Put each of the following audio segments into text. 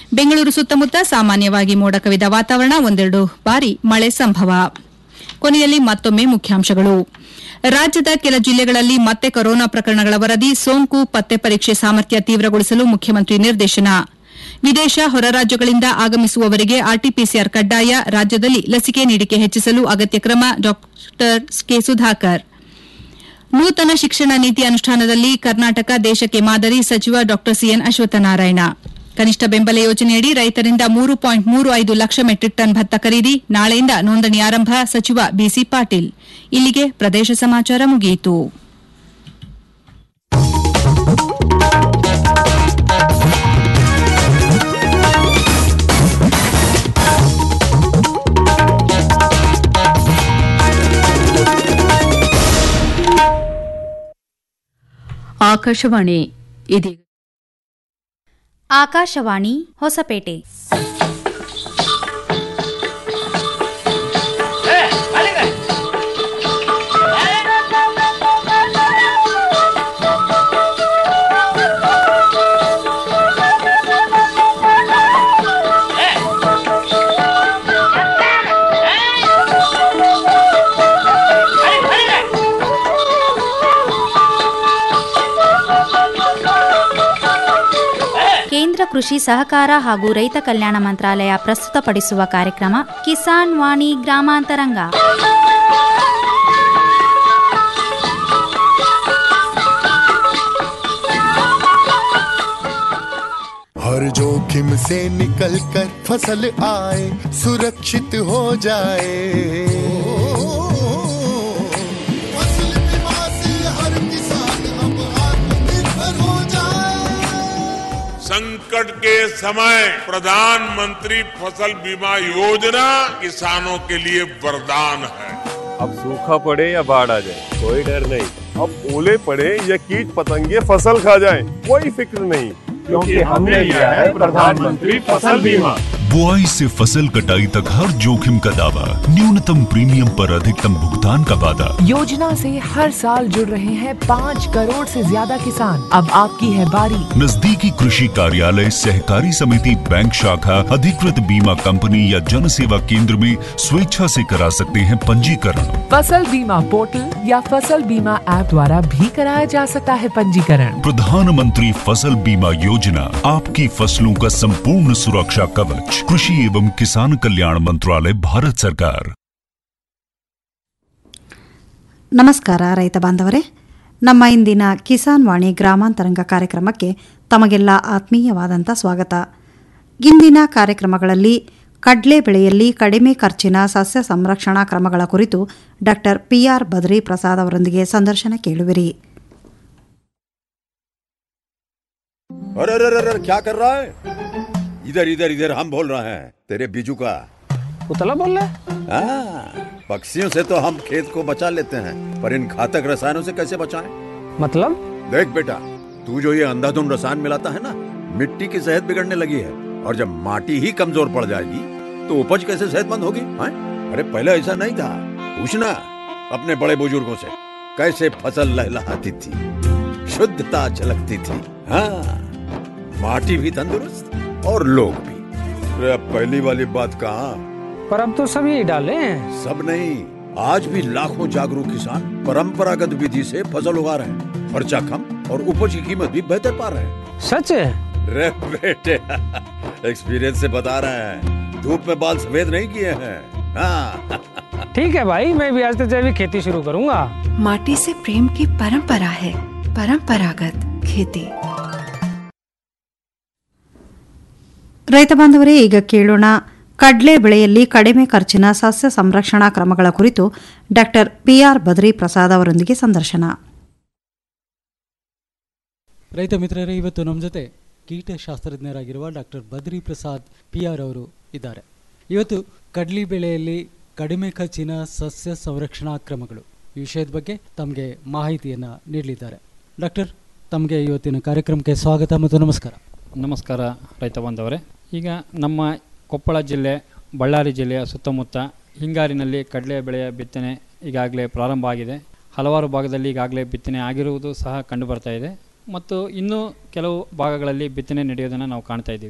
ಬೆಂಗಳೂರು ಸುತ್ತಮುತ್ತ ಸಾಮಾನ್ಯವಾಗಿ ಮೋಡ ಕವಿದ ವಾತಾವರಣ ಒಂದೆರಡು ಬಾರಿ ಮಳೆ ಸಂಭವ ಕೊನೆಯಲ್ಲಿ ಮತ್ತೊಮ್ಮೆ ಮುಖ್ಯಾಂಶಗಳು ರಾಜ್ಯದ ಕೆಲ ಜಿಲ್ಲೆಗಳಲ್ಲಿ ಮತ್ತೆ ಕೊರೋನಾ ಪ್ರಕರಣಗಳ ವರದಿ ಸೋಂಕು ಪತ್ತೆ ಪರೀಕ್ಷೆ ಸಾಮರ್ಥ್ಯ ತೀವ್ರಗೊಳಿಸಲು ಮುಖ್ಯಮಂತ್ರಿ ನಿರ್ದೇಶನ ವಿದೇಶ ಹೊರ ರಾಜ್ಯಗಳಿಂದ ಆಗಮಿಸುವವರಿಗೆ ಆರ್ಟಿಪಿಸಿಆರ್ ಕಡ್ಡಾಯ ರಾಜ್ಯದಲ್ಲಿ ಲಸಿಕೆ ನೀಡಿಕೆ ಹೆಚ್ಚಿಸಲು ಅಗತ್ಯ ಕ್ರಮ ಡಾ ಕೆ ಸುಧಾಕರ್ ನೂತನ ಶಿಕ್ಷಣ ನೀತಿ ಅನುಷ್ಠಾನದಲ್ಲಿ ಕರ್ನಾಟಕ ದೇಶಕ್ಕೆ ಮಾದರಿ ಸಚಿವ ಡಾ ಸಿಎನ್ ಅಶ್ವತ್ಥನಾರಾಯಣ ಕನಿಷ್ಠ ಬೆಂಬಲ ಯೋಜನೆಯಡಿ ರೈತರಿಂದ ಮೂರು ಪಾಯಿಂಟ್ ಮೂರು ಐದು ಲಕ್ಷ ಮೆಟ್ರಿಕ್ ಟನ್ ಭತ್ತ ಖರೀದಿ ನಾಳೆಯಿಂದ ನೋಂದಣಿ ಆರಂಭ ಸಚಿವ ಬಿಸಿ ಪಾಟೀಲ್ ಇಲ್ಲಿಗೆ ಪ್ರದೇಶ ಸಮಾಚಾರ ಮುಗಿಯಿತು ಆಕಾಶವಾಣಿ ಇದೀಗ ಆಕಾಶವಾಣಿ ಹೊಸಪೇಟೆ ಕೇಂದ್ರ ಕೃಷಿ ಸಹಕಾರ ಹಾಗೂ ರೈತ ಕಲ್ಯಾಣ ಮಂತ್ರಾಲಯ ಪ್ರಸ್ತುತಪಡಿಸುವ ಕಾರ್ಯಕ್ರಮ ಕಿಸಾನ್ ವಾಣಿ ಗ್ರಾಮಾಂತರಂಗ हर जोखिम से निकल कर फसल आए सुरक्षित हो जाए फसल बीमा से हर किसान अब आत्मनिर्भर हो जाए संकट के समय प्रधानमंत्री फसल बीमा योजना किसानों के लिए वरदान है अब सूखा पड़े या बाढ़ आ जाए कोई डर नहीं अब ओले पड़े या कीट पतंगे फसल खा जाए कोई फिक्र नहीं क्योंकि हमने लिया है प्रधानमंत्री फसल बीमा बुआई से फसल कटाई तक हर जोखिम का दावा न्यूनतम प्रीमियम पर अधिकतम भुगतान का वादा योजना से हर साल जुड़ रहे हैं पाँच करोड़ से ज्यादा किसान अब आपकी है बारी नजदीकी कृषि कार्यालय सहकारी समिति बैंक शाखा अधिकृत बीमा कंपनी या जन सेवा केंद्र में स्वेच्छा से करा सकते हैं पंजीकरण फसल बीमा पोर्टल या फसल बीमा ऐप द्वारा भी कराया जा सकता है पंजीकरण प्रधानमंत्री फसल बीमा योजना आपकी फसलों का संपूर्ण सुरक्षा कवच कृषि एवं किसान कल्याण मंत्रालय भारत सरकार ನಮಸ್ಕಾರ ರೈತ ಬಾಂಧವರೇ ನಮ್ಮ ಇಂದಿನ ಕಿಸಾನ್ ವಾಣಿ ಗ್ರಾಮಾಂತರಂಗ ಕಾರ್ಯಕ್ರಮಕ್ಕೆ ತಮಗೆಲ್ಲ ಆತ್ಮೀಯವಾದಂಥ ಸ್ವಾಗತ ಇಂದಿನ ಕಾರ್ಯಕ್ರಮಗಳಲ್ಲಿ ಕಡ್ಲೆ ಬೆಳೆಯಲ್ಲಿ ಕಡಿಮೆ ಖರ್ಚಿನ ಸಸ್ಯ ಸಂರಕ್ಷಣಾ ಕ್ರಮಗಳ ಕುರಿತು ಡಾಕ್ಟರ್ ಪಿಆರ್ ಬದ್ರಿ ಪ್ರಸಾದ್ ಅವರೊಂದಿಗೆ ಸಂದರ್ಶನ ಕೇಳುವಿರಿ अरे अरे अरे अरे, क्या कर रहा है इधर इधर इधर हम बोल रहे हैं तेरे बीजू का उतला बोल रहा है हाँ, पक्षियों से तो हम खेत को बचा लेते हैं पर इन घातक रसायनों से कैसे बचाएं? मतलब देख बेटा तू जो ये अंधाधुंध रसायन मिलाता है ना मिट्टी की सेहत बिगड़ने लगी है और जब माटी ही कमजोर पड़ जाएगी तो उपज कैसे सेहतमंद होगी हाँ? अरे पहले ऐसा नहीं था पूछना अपने बड़े बुजुर्गों से कैसे फसल लहलहाती थी शुद्धता झलकती थी हाँ माटी भी तंदुरुस्त और लोग भी अरे अब पहली वाली बात कहाँ पर अब तो सब यही डाले हैं सब नहीं आज भी लाखों जागरूक किसान परंपरागत विधि से फसल उगा रहे हैं खर्चा कम और उपज की कीमत भी बेहतर पा रहे हैं सच है रे बेटे एक्सपीरियंस से बता रहे हैं धूप में बाल सफेद नहीं किए हैं हाँ ठीक है भाई मैं भी आज से जैविक खेती शुरू करूंगा माटी से प्रेम की परंपरा है परंपरागत खेती ರೈತ ಬಾಂಧವರೇ ಈಗ ಕೇಳೋಣ ಕಡ್ಲೆ ಬೆಳೆಯಲ್ಲಿ ಕಡಿಮೆ ಖರ್ಚಿನ ಸಸ್ಯ ಸಂರಕ್ಷಣಾ ಕ್ರಮಗಳ ಕುರಿತು ಡಾಕ್ಟರ್ ಪಿಆರ್ ಬದ್ರಿ ಪ್ರಸಾದ್ ಅವರೊಂದಿಗೆ ಸಂದರ್ಶನ ರೈತ ಮಿತ್ರರೇ ಇವತ್ತು ನಮ್ಮ ಜೊತೆ ಕೀಟಶಾಸ್ತ್ರಜ್ಞರಾಗಿರುವ doctor Badri Prasad P R ಅವರು ಇದ್ದಾರೆ ಇವತ್ತು ಕಡ್ಲಿ ಬೆಳೆಯಲ್ಲಿ ಕಡಿಮೆ ಖರ್ಚಿನ ಸಸ್ಯ ಸಂರಕ್ಷಣಾ ಕ್ರಮಗಳು ಈ ವಿಷಯದ ಬಗ್ಗೆ ತಮಗೆ ಮಾಹಿತಿಯನ್ನು ನೀಡಲಿದ್ದಾರೆ ಡಾಕ್ಟರ್ ತಮಗೆ ಇವತ್ತಿನ ಕಾರ್ಯಕ್ರಮಕ್ಕೆ ಸ್ವಾಗತ ಮತ್ತು ನಮಸ್ಕಾರ ನಮಸ್ಕಾರ ರೈತ ಬಾಂಧವರೇ ಈಗ ನಮ್ಮ ಕೊಪ್ಪಳ ಜಿಲ್ಲೆ ಬಳ್ಳಾರಿ ಜಿಲ್ಲೆಯ ಸುತ್ತಮುತ್ತ ಹಿಂಗಾರಿನಲ್ಲಿ ಕಡಲೆ ಬೆಳೆಯ ಬಿತ್ತನೆ ಈಗಾಗಲೇ ಪ್ರಾರಂಭ ಆಗಿದೆ ಹಲವಾರು ಭಾಗದಲ್ಲಿ ಈಗಾಗಲೇ ಬಿತ್ತನೆ ಆಗಿರುವುದು ಸಹ ಕಂಡುಬರ್ತಾ ಇದೆ ಮತ್ತು ಇನ್ನೂ ಕೆಲವು ಭಾಗಗಳಲ್ಲಿ ಬಿತ್ತನೆ ನಡೆಯೋದನ್ನು ನಾವು ಕಾಣ್ತಾ ಇದ್ದೀವಿ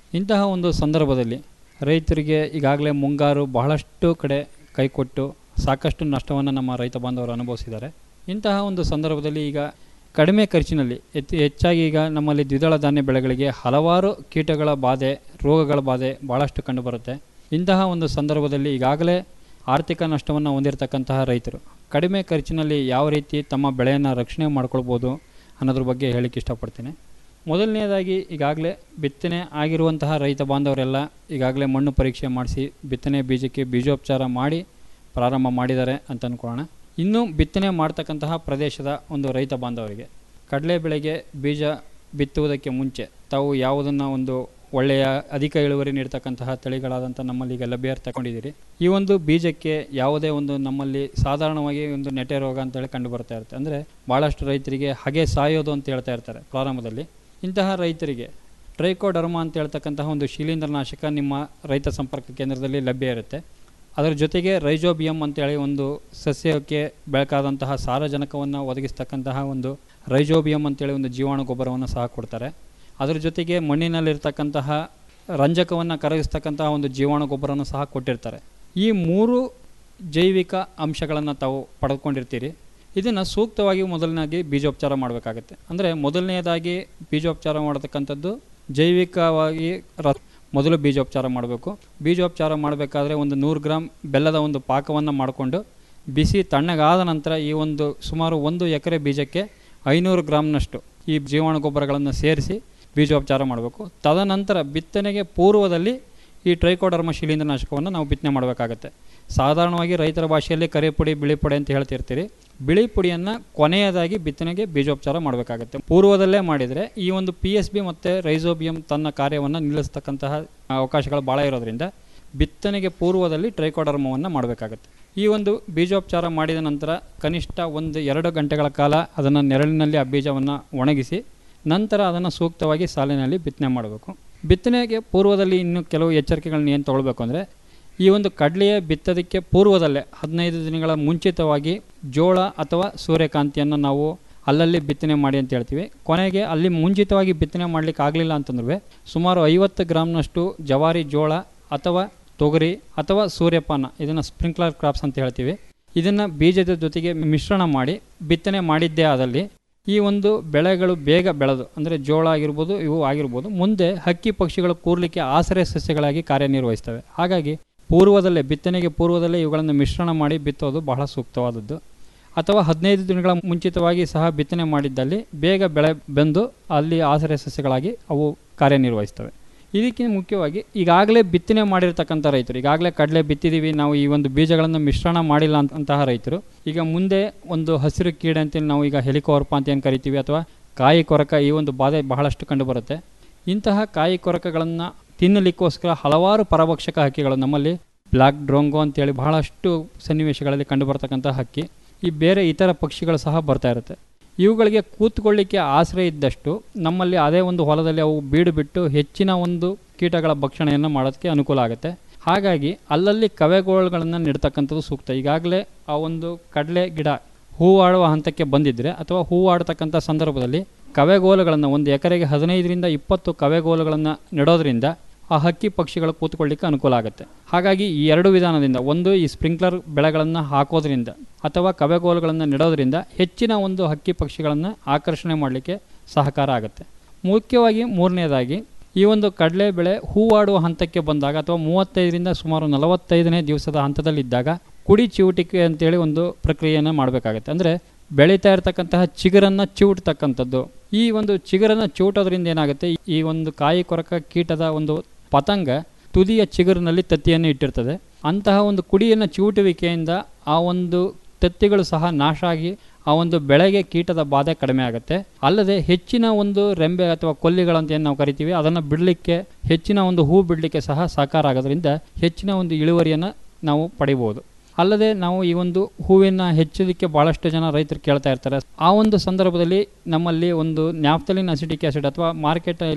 ಇಂತಹ ಒಂದು ಸಂದರ್ಭದಲ್ಲಿ ರೈತರಿಗೆ ಈಗಾಗಲೇ ಮುಂಗಾರು ಬಹಳಷ್ಟು ಕಡೆ ಕೈಕೊಟ್ಟು ಸಾಕಷ್ಟು ನಷ್ಟವನ್ನು ನಮ್ಮ ರೈತ ಬಾಂಧವರು ಅನುಭವಿಸಿದ್ದಾರೆ ಇಂತಹ ಒಂದು ಸಂದರ್ಭದಲ್ಲಿ ಈಗ ಕಡಿಮೆ ಖರ್ಚಿನಲ್ಲಿ ಹೆಚ್ಚು ಹೆಚ್ಚಾಗಿ ಈಗ ನಮ್ಮಲ್ಲಿ ದ್ವಿದಳ ಧಾನ್ಯ ಬೆಳೆಗಳಿಗೆ ಹಲವಾರು ಕೀಟಗಳ ಬಾಧೆ ರೋಗಗಳ ಬಾಧೆ ಭಾಳಷ್ಟು ಕಂಡುಬರುತ್ತೆ ಇಂತಹ ಒಂದು ಸಂದರ್ಭದಲ್ಲಿ ಈಗಾಗಲೇ ಆರ್ಥಿಕ ನಷ್ಟವನ್ನು ಹೊಂದಿರತಕ್ಕಂತಹ ರೈತರು ಕಡಿಮೆ ಖರ್ಚಿನಲ್ಲಿ ಯಾವ ರೀತಿ ತಮ್ಮ ಬೆಳೆಯನ್ನು ರಕ್ಷಣೆ ಮಾಡ್ಕೊಳ್ಬೋದು ಅನ್ನೋದ್ರ ಬಗ್ಗೆ ಹೇಳಿಕ್ಕೆ ಇಷ್ಟಪಡ್ತೀನಿ ಮೊದಲನೆಯದಾಗಿ ಈಗಾಗಲೇ ಬಿತ್ತನೆ ಆಗಿರುವಂತಹ ರೈತ ಬಾಂಧವರೆಲ್ಲ ಈಗಾಗಲೇ ಮಣ್ಣು ಪರೀಕ್ಷೆ ಮಾಡಿಸಿ ಬಿತ್ತನೆ ಬೀಜಕ್ಕೆ ಬೀಜೋಪಚಾರ ಮಾಡಿ ಪ್ರಾರಂಭ ಮಾಡಿದ್ದಾರೆ ಅಂತ ಅಂದ್ಕೊಳ್ಳೋಣ ಇನ್ನು ಬಿತ್ತನೆ ಮಾಡ್ತಕ್ಕಂತಹ ಪ್ರದೇಶದ ಒಂದು ರೈತ ಬಾಂಧವರಿಗೆ ಕಡಲೆ ಬೆಳೆಗೆ ಬೀಜ ಬಿತ್ತುವುದಕ್ಕೆ ಮುಂಚೆ ತಾವು ಯಾವುದನ್ನು ಒಂದು ಒಳ್ಳೆಯ ಅಧಿಕ ಇಳುವರಿ ನೀಡ್ತಕ್ಕಂತಹ ತಳಿಗಳಾದಂಥ ನಮ್ಮಲ್ಲಿ ಈಗ ಲಭ್ಯ ತಗೊಂಡಿದ್ದೀರಿ ಈ ಒಂದು ಬೀಜಕ್ಕೆ ಯಾವುದೇ ಒಂದು ನಮ್ಮಲ್ಲಿ ಸಾಧಾರಣವಾಗಿ ಒಂದು ನೆಟೆ ರೋಗ ಅಂತೇಳಿ ಕಂಡು ಬರ್ತಾ ಇರುತ್ತೆ ಅಂದರೆ ಭಾಳಷ್ಟು ರೈತರಿಗೆ ಹಾಗೆ ಸಾಯೋದು ಅಂತ ಹೇಳ್ತಾ ಇರ್ತಾರೆ ಪ್ರಾರಂಭದಲ್ಲಿ ಇಂತಹ ರೈತರಿಗೆ ಟ್ರೈಕೋಡರ್ಮಾ ಅಂತ ಹೇಳ್ತಕ್ಕಂತಹ ಒಂದು ಶಿಲೀಂಧ್ರನಾಶಕ ನಿಮ್ಮ ರೈತ ಸಂಪರ್ಕ ಕೇಂದ್ರದಲ್ಲಿ ಲಭ್ಯ ಇರುತ್ತೆ ಅದರ ಜೊತೆಗೆ ರೈಜೋಬಿಯಂ ಅಂತೇಳಿ ಒಂದು ಸಸ್ಯಕ್ಕೆ ಬೇಕಾದಂತಹ ಸಾರಜನಕವನ್ನು ಒದಗಿಸ್ತಕ್ಕಂತಹ ಒಂದು ರೈಜೋಬಿಯಂ ಅಂತೇಳಿ ಒಂದು ಜೀವಾಣು ಗೊಬ್ಬರವನ್ನು ಸಹ ಕೊಡ್ತಾರೆ ಅದರ ಜೊತೆಗೆ ಮಣ್ಣಿನಲ್ಲಿರ್ತಕ್ಕಂತಹ ರಂಜಕವನ್ನು ಕರಗಿಸ್ತಕ್ಕಂತಹ ಒಂದು ಜೀವಾಣು ಗೊಬ್ಬರವನ್ನು ಸಹ ಕೊಟ್ಟಿರ್ತಾರೆ ಈ ಮೂರು ಜೈವಿಕ ಅಂಶಗಳನ್ನು ತಾವು ಪಡೆದುಕೊಂಡಿರ್ತೀರಿ ಇದನ್ನು ಸೂಕ್ತವಾಗಿ ಮೊದಲನೇದಾಗಿ ಬೀಜೋಪಚಾರ ಮಾಡಬೇಕಾಗುತ್ತೆ ಅಂದರೆ ಮೊದಲನೆಯದಾಗಿ ಬೀಜೋಪಚಾರ ಮಾಡತಕ್ಕಂಥದ್ದು ಜೈವಿಕವಾಗಿ ರ ಮೊದಲು ಬೀಜೋಪಚಾರ ಮಾಡಬೇಕು ಬೀಜೋಪಚಾರ ಮಾಡಬೇಕಾದ್ರೆ ಒಂದು ನೂರು ಗ್ರಾಮ್ ಬೆಲ್ಲದ ಒಂದು ಪಾಕವನ್ನು ಮಾಡಿಕೊಂಡು ಬಿಸಿ ತಣ್ಣಗಾದ ನಂತರ ಈ ಒಂದು ಸುಮಾರು ಒಂದು ಎಕರೆ ಬೀಜಕ್ಕೆ ಐನೂರು ಗ್ರಾಮ್ನಷ್ಟು ಈ ಜೀವಾಣು ಗೊಬ್ಬರಗಳನ್ನು ಸೇರಿಸಿ ಬೀಜೋಪಚಾರ ಮಾಡಬೇಕು ತದನಂತರ ಬಿತ್ತನೆಗೆ ಪೂರ್ವದಲ್ಲಿ ಈ ಟ್ರೈಕೋಡರ್ಮ ಶಿಲೀಂಧ್ರನಾಶಕವನ್ನು ನಾವು ಬಿತ್ತನೆ ಮಾಡಬೇಕಾಗತ್ತೆ ಸಾಧಾರಣವಾಗಿ ರೈತರ ಭಾಷೆಯಲ್ಲಿ ಕರೆ ಪುಡಿ ಬಿಳಿ ಪುಡಿ ಅಂತ ಹೇಳ್ತಿರ್ತೀರಿ ಬಿಳಿ ಪುಡಿಯನ್ನು ಕೊನೆಯದಾಗಿ ಬಿತ್ತನೆಗೆ ಬೀಜೋಪಚಾರ ಮಾಡಬೇಕಾಗತ್ತೆ ಪೂರ್ವದಲ್ಲೇ ಮಾಡಿದರೆ ಈ ಒಂದು ಪಿ ಎಸ್ ಬಿ ಮತ್ತು ರೈಸೋಬಿಯಂ ತನ್ನ ಕಾರ್ಯವನ್ನು ನಿಲ್ಲಿಸ್ತಕ್ಕಂತಹ ಅವಕಾಶಗಳು ಭಾಳ ಇರೋದ್ರಿಂದ ಬಿತ್ತನೆಗೆ ಪೂರ್ವದಲ್ಲಿ ಟ್ರೈಕೋಡರ್ಮವನ್ನು ಮಾಡಬೇಕಾಗತ್ತೆ ಈ ಒಂದು ಬೀಜೋಪಚಾರ ಮಾಡಿದ ನಂತರ ಕನಿಷ್ಠ ಒಂದು ಎರಡು ಗಂಟೆಗಳ ಕಾಲ ಅದನ್ನು ನೆರಳಿನಲ್ಲಿ ಆ ಬೀಜವನ್ನು ಒಣಗಿಸಿ ನಂತರ ಅದನ್ನು ಸೂಕ್ತವಾಗಿ ಸಾಲಿನಲ್ಲಿ ಬಿತ್ತನೆ ಮಾಡಬೇಕು ಬಿತ್ತನೆಗೆ ಪೂರ್ವದಲ್ಲಿ ಇನ್ನು ಕೆಲವು ಎಚ್ಚರಿಕೆಗಳನ್ನ ಏನು ತೊಗೊಳ್ಬೇಕು ಅಂದರೆ ಈ ಒಂದು ಕಡಲೆಯ ಬಿತ್ತೋದಕ್ಕೆ ಪೂರ್ವದಲ್ಲೇ ಹದಿನೈದು ದಿನಗಳ ಮುಂಚಿತವಾಗಿ ಜೋಳ ಅಥವಾ ಸೂರ್ಯಕಾಂತಿಯನ್ನು ನಾವು ಅಲ್ಲಲ್ಲಿ ಬಿತ್ತನೆ ಮಾಡಿ ಅಂತ ಹೇಳ್ತೀವಿ ಕೊನೆಗೆ ಅಲ್ಲಿ ಮುಂಚಿತವಾಗಿ ಬಿತ್ತನೆ ಮಾಡಲಿಕ್ಕೆ ಆಗಲಿಲ್ಲ ಅಂತಂದ್ರೆ ಸುಮಾರು ಐವತ್ತು ಗ್ರಾಮ್ನಷ್ಟು ಜವಾರಿ ಜೋಳ ಅಥವಾ ತೊಗರಿ ಅಥವಾ ಸೂರ್ಯಪಾನ ಇದನ್ನು ಸ್ಪ್ರಿಂಕ್ಲರ್ ಕ್ರಾಪ್ಸ್ ಅಂತ ಹೇಳ್ತೀವಿ ಇದನ್ನು ಬೀಜದ ಜೊತೆಗೆ ಮಿಶ್ರಣ ಮಾಡಿ ಬಿತ್ತನೆ ಮಾಡಿದ್ದೇ ಆದಲ್ಲಿ ಈ ಒಂದು ಬೆಳೆಗಳು ಬೇಗ ಬೆಳೆದು ಅಂದರೆ ಜೋಳ ಆಗಿರ್ಬೋದು ಇವು ಆಗಿರ್ಬೋದು ಮುಂದೆ ಹಕ್ಕಿ ಪಕ್ಷಿಗಳು ಕೂರ್ಲಿಕ್ಕೆ ಆಶ್ರಯ ಸಸ್ಯಗಳಾಗಿ ಕಾರ್ಯನಿರ್ವಹಿಸ್ತವೆ ಹಾಗಾಗಿ ಪೂರ್ವದಲ್ಲೇ ಬಿತ್ತನೆಗೆ ಪೂರ್ವದಲ್ಲೇ ಇವುಗಳನ್ನು ಮಿಶ್ರಣ ಮಾಡಿ ಬಿತ್ತೋದು ಬಹಳ ಸೂಕ್ತವಾದದ್ದು ಅಥವಾ ಹದಿನೈದು ದಿನಗಳ ಮುಂಚಿತವಾಗಿ ಸಹ ಬಿತ್ತನೆ ಮಾಡಿದ್ದಲ್ಲಿ ಬೇಗ ಬೆಳೆ ಬಂದು ಅಲ್ಲಿ ಆಶ್ರಯ ಸಸ್ಯಗಳಾಗಿ ಅವು ಕಾರ್ಯನಿರ್ವಹಿಸ್ತವೆ ಇದಕ್ಕಿಂತ ಮುಖ್ಯವಾಗಿ ಈಗಾಗಲೇ ಬಿತ್ತನೆ ಮಾಡಿರ್ತಕ್ಕಂಥ ರೈತರು ಈಗಾಗಲೇ ಕಡಲೆ ಬಿತ್ತಿದ್ದೀವಿ ನಾವು ಈ ಒಂದು ಬೀಜಗಳನ್ನು ಮಿಶ್ರಣ ಮಾಡಿಲ್ಲ ಅಂತಹ ರೈತರು ಈಗ ಮುಂದೆ ಒಂದು ಹಸಿರು ಕೀಡೆ ಅಂತೇಳಿ ನಾವು ಈಗ ಹೆಲಿಕೋರ್ಪ ಅಂತ ಏನು ಕರಿತೀವಿ ಅಥವಾ ಕಾಯಿ ಕೊರಕ ಈ ಒಂದು ಬಾಧೆ ಬಹಳಷ್ಟು ಕಂಡುಬರುತ್ತೆ ಇಂತಹ ಕಾಯಿ ಕೊರಕಗಳನ್ನು ತಿನ್ನಲಿಕ್ಕೋಸ್ಕರ ಹಲವಾರು ಪರಭಕ್ಷಕ ಹಕ್ಕಿಗಳು ನಮ್ಮಲ್ಲಿ ಬ್ಲ್ಯಾಕ್ ಡ್ರೋಂಗೋ ಅಂತೇಳಿ ಬಹಳಷ್ಟು ಸನ್ನಿವೇಶಗಳಲ್ಲಿ ಕಂಡುಬರ್ತಕ್ಕಂಥ ಹಕ್ಕಿ ಈ ಬೇರೆ ಇತರ ಪಕ್ಷಿಗಳು ಸಹ ಬರ್ತಾ ಇರುತ್ತೆ ಇವುಗಳಿಗೆ ಕೂತ್ಕೊಳ್ಳಿಕ್ಕೆ ಆಶ್ರಯ ಇದ್ದಷ್ಟು ನಮ್ಮಲ್ಲಿ ಅದೇ ಒಂದು ಹೊಲದಲ್ಲಿ ಅವು ಬೀಡು ಬಿಟ್ಟು ಹೆಚ್ಚಿನ ಒಂದು ಕೀಟಗಳ ಭಕ್ಷಣೆಯನ್ನು ಮಾಡೋದಕ್ಕೆ ಅನುಕೂಲ ಆಗುತ್ತೆ ಹಾಗಾಗಿ ಅಲ್ಲಲ್ಲಿ ಕವೆಗೋಳುಗಳನ್ನು ನೆಡ್ತಕ್ಕಂಥದ್ದು ಸೂಕ್ತ ಈಗಾಗಲೇ ಆ ಒಂದು ಕಡಲೆ ಗಿಡ ಹೂವಾಡುವ ಹಂತಕ್ಕೆ ಬಂದಿದ್ದರೆ ಅಥವಾ ಹೂವಾಡ್ತಕ್ಕಂಥ ಸಂದರ್ಭದಲ್ಲಿ ಕವೆಗೋಲುಗಳನ್ನು ಒಂದು ಎಕರೆಗೆ ಹದಿನೈದರಿಂದ ಇಪ್ಪತ್ತು ಕವೆಗೋಲುಗಳನ್ನು ನೆಡೋದ್ರಿಂದ ಆ ಹಕ್ಕಿ ಪಕ್ಷಿಗಳು ಕೂತ್ಕೊಳ್ಳಿಕ್ಕೆ ಅನುಕೂಲ ಆಗುತ್ತೆ ಹಾಗಾಗಿ ಈ ಎರಡು ವಿಧಾನದಿಂದ ಒಂದು ಈ ಸ್ಪ್ರಿಂಕ್ಲರ್ ಬೆಳೆಗಳನ್ನು ಹಾಕೋದ್ರಿಂದ ಅಥವಾ ಕವೆಗೋಲುಗಳನ್ನು ನೆಡೋದ್ರಿಂದ ಹೆಚ್ಚಿನ ಒಂದು ಹಕ್ಕಿ ಪಕ್ಷಿಗಳನ್ನು ಆಕರ್ಷಣೆ ಮಾಡಲಿಕ್ಕೆ ಸಹಕಾರ ಆಗುತ್ತೆ ಮುಖ್ಯವಾಗಿ ಮೂರನೇದಾಗಿ ಈ ಒಂದು ಕಡಲೆ ಬೆಳೆ ಹೂವಾಡುವ ಹಂತಕ್ಕೆ ಬಂದಾಗ ಅಥವಾ ಮೂವತ್ತೈದರಿಂದ ಸುಮಾರು ನಲವತ್ತೈದನೇ ದಿವಸದ ಹಂತದಲ್ಲಿದ್ದಾಗ ಕುಡಿ ಚಿವುಟಿಕೆ ಅಂತೇಳಿ ಒಂದು ಪ್ರಕ್ರಿಯೆಯನ್ನು ಮಾಡಬೇಕಾಗತ್ತೆ ಅಂದರೆ ಬೆಳೀತಾ ಇರತಕ್ಕಂತಹ ಚಿಗುರನ್ನು ಚಿವುಟ್ತಕ್ಕಂಥದ್ದು ಈ ಒಂದು ಚಿಗುರನ್ನು ಚಿವುಟೋದ್ರಿಂದ ಏನಾಗುತ್ತೆ ಈ ಒಂದು ಕಾಯಿ ಕೊರಕ ಕೀಟದ ಒಂದು ಪತಂಗ ತುದಿಯ ಚಿಗುರಿನಲ್ಲಿ ತತ್ತಿಯನ್ನು ಇಟ್ಟಿರ್ತದೆ ಅಂತಹ ಒಂದು ಕುಡಿಯನ್ನು ಚಿವುಟುವಿಕೆಯಿಂದ ಆ ಒಂದು ತತ್ತಿಗಳು ಸಹ ನಾಶ ಆಗಿ ಆ ಒಂದು ಬೆಳೆಗೆ ಕೀಟದ ಬಾಧೆ ಕಡಿಮೆ ಆಗುತ್ತೆ ಅಲ್ಲದೆ ಹೆಚ್ಚಿನ ಒಂದು ರೆಂಬೆ ಅಥವಾ ಕೊಲ್ಲಿಗಳಂತ ಏನು ನಾವು ಕರಿತೀವಿ ಅದನ್ನು ಬಿಡಲಿಕ್ಕೆ ಹೆಚ್ಚಿನ ಒಂದು ಹೂ ಬಿಡಲಿಕ್ಕೆ ಸಹ ಸಹಕಾರ ಆಗೋದ್ರಿಂದ ಹೆಚ್ಚಿನ ಒಂದು ಇಳುವರಿಯನ್ನು ನಾವು ಪಡಿಬೋದು ಅಲ್ಲದೆ ನಾವು ಈ ಒಂದು ಹೂವಿನ ಹೆಚ್ಚೋದಕ್ಕೆ ಭಾಳಷ್ಟು ಜನ ರೈತರು ಕೇಳ್ತಾ ಇರ್ತಾರೆ ಆ ಒಂದು ಸಂದರ್ಭದಲ್ಲಿ ನಮ್ಮಲ್ಲಿ ಒಂದು ನ್ಯಾಫ್ತಲಿನ್ ಅಸಿಟಿಕ್ ಆಸಿಡ್ ಅಥವಾ ಮಾರ್ಕೆಟಲ್ಲಿ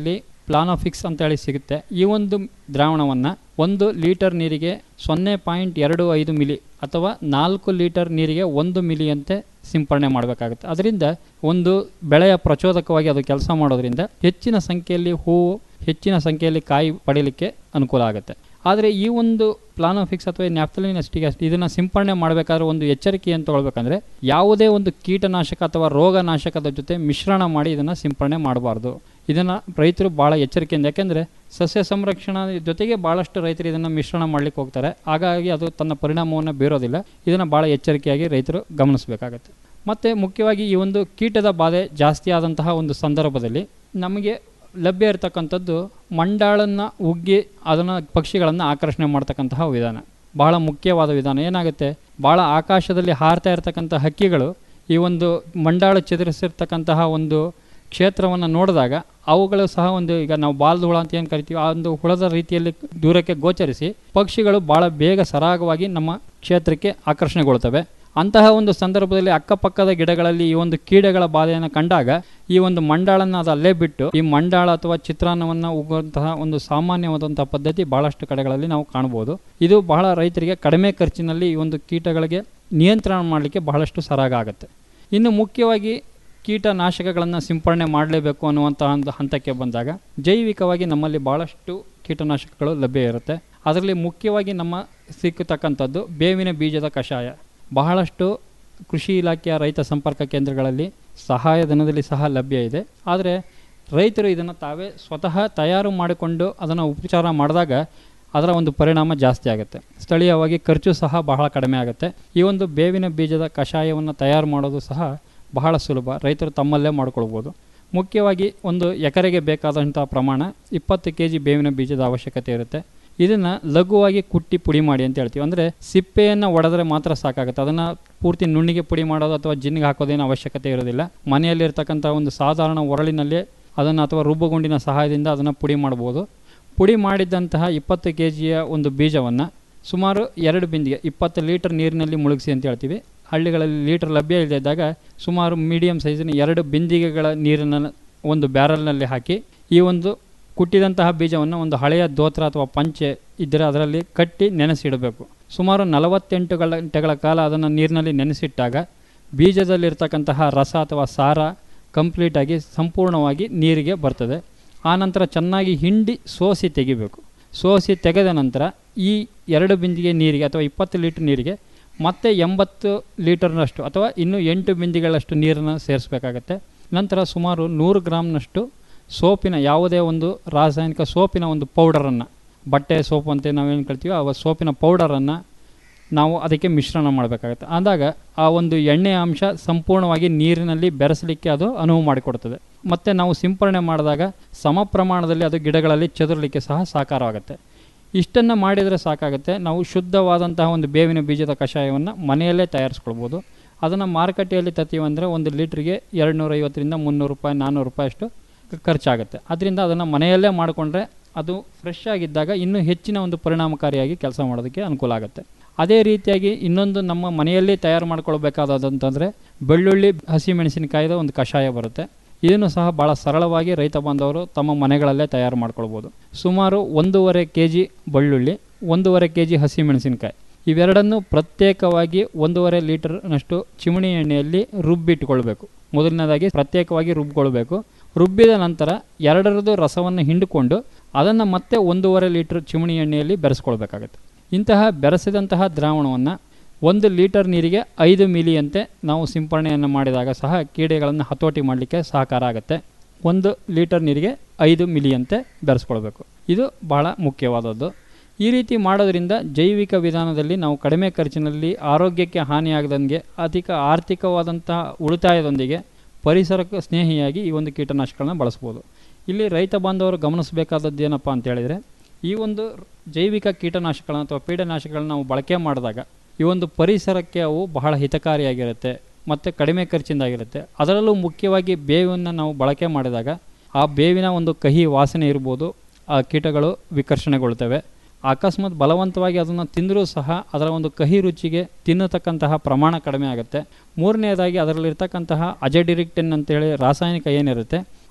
ಪ್ಲಾನೋಫಿಕ್ಸ್ ಅಂತೇಳಿ ಸಿಗುತ್ತೆ ಈ ಒಂದು ದ್ರಾವಣವನ್ನು ಒಂದು ಲೀಟರ್ ನೀರಿಗೆ ಸೊನ್ನೆ ಪಾಯಿಂಟ್ ಎರಡು ಐದು ಮಿಲಿ ಅಥವಾ ನಾಲ್ಕು ಲೀಟರ್ ನೀರಿಗೆ ಒಂದು ಮಿಲಿಯಂತೆ ಸಿಂಪರಣೆ ಮಾಡಬೇಕಾಗುತ್ತೆ ಅದರಿಂದ ಒಂದು ಬೆಳೆಯ ಪ್ರಚೋದಕವಾಗಿ ಅದು ಕೆಲಸ ಮಾಡೋದ್ರಿಂದ ಹೆಚ್ಚಿನ ಸಂಖ್ಯೆಯಲ್ಲಿ ಹೂವು ಹೆಚ್ಚಿನ ಸಂಖ್ಯೆಯಲ್ಲಿ ಕಾಯಿ ಪಡೀಲಿಕ್ಕೆ ಅನುಕೂಲ ಆಗುತ್ತೆ ಆದರೆ ಈ ಒಂದು ಪ್ಲಾನೋಫಿಕ್ಸ್ ಅಥವಾ ನ್ಯಾಪ್ತಲಿನ್ ಅಷ್ಟಿಗೆ ಅಷ್ಟು ಇದನ್ನು ಸಿಂಪರಣೆ ಮಾಡಬೇಕಾದ್ರೆ ಒಂದು ಎಚ್ಚರಿಕೆ ಏನು ತಗೊಳ್ಬೇಕಂದ್ರೆ ಯಾವುದೇ ಒಂದು ಕೀಟನಾಶಕ ಅಥವಾ ರೋಗನಾಶಕದ ಜೊತೆ ಮಿಶ್ರಣ ಮಾಡಿ ಇದನ್ನು ಸಿಂಪರಣೆ ಮಾಡಬಾರ್ದು ಇದನ್ನು ರೈತರು ಭಾಳ ಎಚ್ಚರಿಕೆಯಿಂದ ಯಾಕೆಂದರೆ ಸಸ್ಯ ಸಂರಕ್ಷಣಾ ಜೊತೆಗೆ ಭಾಳಷ್ಟು ರೈತರು ಇದನ್ನು ಮಿಶ್ರಣ ಮಾಡಲಿಕ್ಕೆ ಹೋಗ್ತಾರೆ ಹಾಗಾಗಿ ಅದು ತನ್ನ ಪರಿಣಾಮವನ್ನು ಬೀರೋದಿಲ್ಲ ಇದನ್ನು ಭಾಳ ಎಚ್ಚರಿಕೆಯಾಗಿ ರೈತರು ಗಮನಿಸಬೇಕಾಗತ್ತೆ ಮತ್ತು ಮುಖ್ಯವಾಗಿ ಈ ಒಂದು ಕೀಟದ ಬಾಧೆ ಜಾಸ್ತಿ ಆದಂತಹ ಒಂದು ಸಂದರ್ಭದಲ್ಲಿ ನಮಗೆ ಲಭ್ಯ ಇರತಕ್ಕಂಥದ್ದು ಮಂಡಾಳನ್ನು ಉಗ್ಗಿ ಅದನ್ನು ಪಕ್ಷಿಗಳನ್ನು ಆಕರ್ಷಣೆ ಮಾಡ್ತಕ್ಕಂತಹ ವಿಧಾನ ಭಾಳ ಮುಖ್ಯವಾದ ವಿಧಾನ ಏನಾಗುತ್ತೆ ಭಾಳ ಆಕಾಶದಲ್ಲಿ ಹಾರ್ತಾ ಇರತಕ್ಕಂಥ ಹಕ್ಕಿಗಳು ಈ ಒಂದು ಮಂಡಾಳು ಚದುರಿಸಿರ್ತಕ್ಕಂತಹ ಒಂದು ಕ್ಷೇತ್ರವನ್ನು ನೋಡಿದಾಗ ಅವುಗಳು ಸಹ ಒಂದು ಈಗ ನಾವು ಬಾಲ್ದ ಹುಳ ಅಂತ ಏನು ಕರಿತೀವಿ ಆ ಒಂದು ಹುಳದ ರೀತಿಯಲ್ಲಿ ದೂರಕ್ಕೆ ಗೋಚರಿಸಿ ಪಕ್ಷಿಗಳು ಭಾಳ ಬೇಗ ಸರಾಗವಾಗಿ ನಮ್ಮ ಕ್ಷೇತ್ರಕ್ಕೆ ಆಕರ್ಷಣೆಗೊಳ್ತವೆ ಅಂತಹ ಒಂದು ಸಂದರ್ಭದಲ್ಲಿ ಅಕ್ಕಪಕ್ಕದ ಗಿಡಗಳಲ್ಲಿ ಈ ಒಂದು ಕೀಡೆಗಳ ಬಾಧೆಯನ್ನು ಕಂಡಾಗ ಈ ಒಂದು ಮಂಡಾಳನ್ನು ಅದು ಅಲ್ಲೇ ಬಿಟ್ಟು ಈ ಮಂಡಾಳ ಅಥವಾ ಚಿತ್ರಾನ್ನವನ್ನು ಉಗುವಂತಹ ಒಂದು ಸಾಮಾನ್ಯವಾದಂತಹ ಪದ್ಧತಿ ಬಹಳಷ್ಟು ಕಡೆಗಳಲ್ಲಿ ನಾವು ಕಾಣಬಹುದು ಇದು ಬಹಳ ರೈತರಿಗೆ ಕಡಿಮೆ ಖರ್ಚಿನಲ್ಲಿ ಈ ಒಂದು ಕೀಟಗಳಿಗೆ ನಿಯಂತ್ರಣ ಮಾಡಲಿಕ್ಕೆ ಬಹಳಷ್ಟು ಸರಾಗ ಆಗುತ್ತೆ ಇನ್ನು ಮುಖ್ಯವಾಗಿ ಕೀಟನಾಶಕಗಳನ್ನು ಸಿಂಪರಣೆ ಮಾಡಲೇಬೇಕು ಅನ್ನುವಂತಹ ಒಂದು ಹಂತಕ್ಕೆ ಬಂದಾಗ ಜೈವಿಕವಾಗಿ ನಮ್ಮಲ್ಲಿ ಭಾಳಷ್ಟು ಕೀಟನಾಶಕಗಳು ಲಭ್ಯ ಇರುತ್ತೆ ಅದರಲ್ಲಿ ಮುಖ್ಯವಾಗಿ ನಮ್ಮ ಸಿಕ್ಕತಕ್ಕಂಥದ್ದು ಬೇವಿನ ಬೀಜದ ಕಷಾಯ ಬಹಳಷ್ಟು ಕೃಷಿ ಇಲಾಖೆಯ ರೈತ ಸಂಪರ್ಕ ಕೇಂದ್ರಗಳಲ್ಲಿ ಸಹಾಯಧನದಲ್ಲಿ ಸಹ ಲಭ್ಯ ಇದೆ ಆದರೆ ರೈತರು ಇದನ್ನು ತಾವೇ ಸ್ವತಃ ತಯಾರು ಮಾಡಿಕೊಂಡು ಅದನ್ನು ಉಪಚಾರ ಮಾಡಿದಾಗ ಅದರ ಒಂದು ಪರಿಣಾಮ ಜಾಸ್ತಿ ಆಗುತ್ತೆ ಸ್ಥಳೀಯವಾಗಿ ಖರ್ಚು ಸಹ ಬಹಳ ಕಡಿಮೆ ಆಗುತ್ತೆ ಈ ಒಂದು ಬೇವಿನ ಬೀಜದ ಕಷಾಯವನ್ನು ತಯಾರು ಮಾಡೋದು ಸಹ ಬಹಳ ಸುಲಭ ರೈತರು ತಮ್ಮಲ್ಲೇ ಮಾಡ್ಕೊಳ್ಬೋದು ಮುಖ್ಯವಾಗಿ ಒಂದು ಎಕರೆಗೆ ಬೇಕಾದಂಥ ಪ್ರಮಾಣ ಇಪ್ಪತ್ತು ಕೆ ಜಿ ಬೇವಿನ ಬೀಜದ ಅವಶ್ಯಕತೆ ಇರುತ್ತೆ ಇದನ್ನು ಲಘುವಾಗಿ ಕುಟ್ಟಿ ಪುಡಿ ಮಾಡಿ ಅಂತ ಹೇಳ್ತೀವಿ ಅಂದರೆ ಸಿಪ್ಪೆಯನ್ನು ಒಡೆದ್ರೆ ಮಾತ್ರ ಸಾಕಾಗುತ್ತೆ ಅದನ್ನು ಪೂರ್ತಿ ನುಣ್ಣಿಗೆ ಪುಡಿ ಮಾಡೋದು ಅಥವಾ ಜಿನ್ನಿಗೆ ಹಾಕೋದೇನು ಅವಶ್ಯಕತೆ ಇರೋದಿಲ್ಲ ಮನೆಯಲ್ಲಿರ್ತಕ್ಕಂಥ ಒಂದು ಸಾಧಾರಣ ಒರಳಿನಲ್ಲೇ ಅದನ್ನು ಅಥವಾ ರುಬ್ಬಗುಂಡಿನ ಸಹಾಯದಿಂದ ಅದನ್ನು ಪುಡಿ ಮಾಡ್ಬೋದು ಪುಡಿ ಮಾಡಿದ್ದಂತಹ ಇಪ್ಪತ್ತು ಕೆ ಜಿಯ ಒಂದು ಬೀಜವನ್ನು ಸುಮಾರು ಎರಡು ಬಿಂದಿಗೆ ಇಪ್ಪತ್ತು ಲೀಟರ್ ನೀರಿನಲ್ಲಿ ಮುಳುಗಿಸಿ ಅಂತ ಹೇಳ್ತೀವಿ ಹಳ್ಳಿಗಳಲ್ಲಿ ಲೀಟರ್ ಲಭ್ಯ ಇಲ್ಲದಿದ್ದಾಗ ಸುಮಾರು ಮೀಡಿಯಮ್ ಸೈಜಿನ ಎರಡು ಬಿಂದಿಗೆಗಳ ನೀರನ್ನು ಒಂದು ಬ್ಯಾರಲ್ನಲ್ಲಿ ಹಾಕಿ ಈ ಒಂದು ಕುಟ್ಟಿದಂತಹ ಬೀಜವನ್ನು ಒಂದು ಹಳೆಯ ದೋತ್ರ ಅಥವಾ ಪಂಚೆ ಇದ್ದರೆ ಅದರಲ್ಲಿ ಕಟ್ಟಿ ನೆನೆಸಿಡಬೇಕು ಸುಮಾರು ನಲವತ್ತೆಂಟು ಗಂಟೆಗಳ ಕಾಲ ಅದನ್ನು ನೀರಿನಲ್ಲಿ ನೆನೆಸಿಟ್ಟಾಗ ಬೀಜದಲ್ಲಿರ್ತಕ್ಕಂತಹ ರಸ ಅಥವಾ ಸಾರ ಕಂಪ್ಲೀಟಾಗಿ ಸಂಪೂರ್ಣವಾಗಿ ನೀರಿಗೆ ಬರ್ತದೆ ಆನಂತರ ಚೆನ್ನಾಗಿ ಹಿಂಡಿ ಸೋಸಿ ತೆಗಿಬೇಕು ಸೋಸಿ ತೆಗೆದ ನಂತರ ಈ ಎರಡು ಬಿಂದಿಗೆ ನೀರಿಗೆ ಅಥವಾ ಇಪ್ಪತ್ತು ಲೀಟ್ರ್ ನೀರಿಗೆ ಮತ್ತೆ ಎಂಬತ್ತು ಲೀಟರ್ನಷ್ಟು ಅಥವಾ ಇನ್ನೂ ಎಂಟು ಬಿಂದಿಗಳಷ್ಟು ನೀರನ್ನು ಸೇರಿಸಬೇಕಾಗತ್ತೆ ನಂತರ ಸುಮಾರು ನೂರು ಗ್ರಾಮ್ನಷ್ಟು ಸೋಪಿನ ಯಾವುದೇ ಒಂದು ರಾಸಾಯನಿಕ ಸೋಪಿನ ಒಂದು ಪೌಡರನ್ನು ಬಟ್ಟೆ ಸೋಪು ಅಂತ ನಾವೇನು ಕರಿತೀವೋ ಆ ಸೋಪಿನ ಪೌಡರನ್ನು ನಾವು ಅದಕ್ಕೆ ಮಿಶ್ರಣ ಮಾಡಬೇಕಾಗುತ್ತೆ ಆದಾಗ ಆ ಒಂದು ಎಣ್ಣೆಯ ಅಂಶ ಸಂಪೂರ್ಣವಾಗಿ ನೀರಿನಲ್ಲಿ ಬೆರೆಸಲಿಕ್ಕೆ ಅದು ಅನುವು ಮಾಡಿಕೊಡ್ತದೆ ಮತ್ತು ನಾವು ಸಿಂಪರಣೆ ಮಾಡಿದಾಗ ಸಮ ಪ್ರಮಾಣದಲ್ಲಿ ಅದು ಗಿಡಗಳಲ್ಲಿ ಚದುರಲಿಕ್ಕೆ ಸಹ ಸಾಕಾರವಾಗುತ್ತೆ ಇಷ್ಟನ್ನು ಮಾಡಿದರೆ ಸಾಕಾಗುತ್ತೆ ನಾವು ಶುದ್ಧವಾದಂತಹ ಒಂದು ಬೇವಿನ ಬೀಜದ ಕಷಾಯವನ್ನು ಮನೆಯಲ್ಲೇ ತಯಾರಿಸ್ಕೊಳ್ಬೋದು ಅದನ್ನು ಮಾರುಕಟ್ಟೆಯಲ್ಲಿ ತತ್ತೀವಂದರೆ ಒಂದು ಲೀಟ್ರಿಗೆ ಎರಡು ನೂರೈವತ್ತರಿಂದ ಮುನ್ನೂರು ರೂಪಾಯಿ ನಾನ್ನೂರು ರೂಪಾಯಿ ಅಷ್ಟು ಖರ್ಚಾಗುತ್ತೆ ಅದರಿಂದ ಅದನ್ನು ಮನೆಯಲ್ಲೇ ಮಾಡಿಕೊಂಡ್ರೆ ಅದು ಫ್ರೆಶ್ ಆಗಿದ್ದಾಗ ಇನ್ನೂ ಹೆಚ್ಚಿನ ಒಂದು ಪರಿಣಾಮಕಾರಿಯಾಗಿ ಕೆಲಸ ಮಾಡೋದಕ್ಕೆ ಅನುಕೂಲ ಆಗುತ್ತೆ ಅದೇ ರೀತಿಯಾಗಿ ಇನ್ನೊಂದು ನಮ್ಮ ಮನೆಯಲ್ಲಿ ತಯಾರು ಮಾಡ್ಕೊಳ್ಬೇಕಾದಂತಂದರೆ ಬೆಳ್ಳುಳ್ಳಿ ಹಸಿಮೆಣಸಿನಕಾಯಿದ ಒಂದು ಕಷಾಯ ಬರುತ್ತೆ ಇದನ್ನು ಸಹ ಭಾಳ ಸರಳವಾಗಿ ರೈತ ಬಾಂಧವರು ತಮ್ಮ ಮನೆಗಳಲ್ಲೇ ತಯಾರು ಮಾಡ್ಕೊಳ್ಬೋದು ಸುಮಾರು ಒಂದೂವರೆ ಕೆ ಜಿ ಬೆಳ್ಳುಳ್ಳಿ ಒಂದೂವರೆ ಕೆ ಜಿ ಹಸಿಮೆಣಸಿನಕಾಯಿ ಇವೆರಡನ್ನು ಪ್ರತ್ಯೇಕವಾಗಿ ಒಂದೂವರೆ ಲೀಟರ್ನಷ್ಟು ಚಿಮಣಿ ಎಣ್ಣೆಯಲ್ಲಿ ರುಬ್ಬಿಟ್ಕೊಳ್ಬೇಕು ಮೊದಲನೇದಾಗಿ ಪ್ರತ್ಯೇಕವಾಗಿ ರುಬ್ಕೊಳ್ಬೇಕು ರುಬ್ಬಿದ ನಂತರ ಎರಡರದ್ದು ರಸವನ್ನು ಹಿಂಡಿಕೊಂಡು ಅದನ್ನು ಮತ್ತೆ ಒಂದೂವರೆ ಲೀಟರ್ ಚಿಮಣಿ ಎಣ್ಣೆಯಲ್ಲಿ ಬೆರೆಸ್ಕೊಳ್ಬೇಕಾಗತ್ತೆ ಇಂತಹ ಬೆರೆಸಿದಂತಹ ದ್ರಾವಣವನ್ನು ಒಂದು ಲೀಟರ್ ನೀರಿಗೆ ಐದು ಮಿಲಿಯಂತೆ ನಾವು ಸಿಂಪರಣೆಯನ್ನು ಮಾಡಿದಾಗ ಸಹ ಕೀಡೆಗಳನ್ನು ಹತೋಟಿ ಮಾಡಲಿಕ್ಕೆ ಸಹಕಾರ ಆಗುತ್ತೆ ಒಂದು ಲೀಟರ್ ನೀರಿಗೆ ಐದು ಮಿಲಿಯಂತೆ ಬೆರೆಸ್ಕೊಳ್ಬೇಕು ಇದು ಬಹಳ ಮುಖ್ಯವಾದದ್ದು ಈ ರೀತಿ ಮಾಡೋದ್ರಿಂದ ಜೈವಿಕ ವಿಧಾನದಲ್ಲಿ ನಾವು ಕಡಿಮೆ ಖರ್ಚಿನಲ್ಲಿ ಆರೋಗ್ಯಕ್ಕೆ ಹಾನಿಯಾಗದಂಗೆ ಅಧಿಕ ಆರ್ಥಿಕವಾದಂತಹ ಉಳಿತಾಯದೊಂದಿಗೆ ಪರಿಸರಕ್ಕೆ ಸ್ನೇಹಿಯಾಗಿ ಈ ಒಂದು ಕೀಟನಾಶಕಗಳನ್ನ ಬಳಸ್ಬೋದು ಇಲ್ಲಿ ರೈತ ಬಾಂಧವರು ಗಮನಿಸಬೇಕಾದದ್ದು ಏನಪ್ಪ ಅಂತ ಹೇಳಿದರೆ ಈ ಒಂದು ಜೈವಿಕ ಕೀಟನಾಶಕಗಳನ್ನ ಅಥವಾ ಪೀಡನಾಶಕಗಳನ್ನ ನಾವು ಬಳಕೆ ಮಾಡಿದಾಗ ಈ ಒಂದು ಪರಿಸರಕ್ಕೆ ಅವು ಬಹಳ ಹಿತಕಾರಿಯಾಗಿರುತ್ತೆ ಮತ್ತು ಕಡಿಮೆ ಖರ್ಚಿಂದಾಗಿರುತ್ತೆ ಅದರಲ್ಲೂ ಮುಖ್ಯವಾಗಿ ಬೇವನ್ನು ನಾವು ಬಳಕೆ ಮಾಡಿದಾಗ ಆ ಬೇವಿನ ಒಂದು ಕಹಿ ವಾಸನೆ ಇರ್ಬೋದು ಆ ಕೀಟಗಳು ವಿಕರ್ಷಣೆಗೊಳ್ತವೆ ಅಕಸ್ಮಾತ್ ಬಲವಂತವಾಗಿ ಅದನ್ನು ತಿಂದರೂ ಸಹ ಅದರ ಒಂದು ಕಹಿ ರುಚಿಗೆ ತಿನ್ನತಕ್ಕಂತಹ ಪ್ರಮಾಣ ಕಡಿಮೆ ಆಗುತ್ತೆ ಮೂರನೆಯದಾಗಿ ಅದರಲ್ಲಿರ್ತಕ್ಕಂತಹ ಅಜಡಿರಿಕ್ಟಿನ್ ಅಂತೇಳಿ ರಾಸಾಯನಿಕ ಏನಿರುತ್ತೆ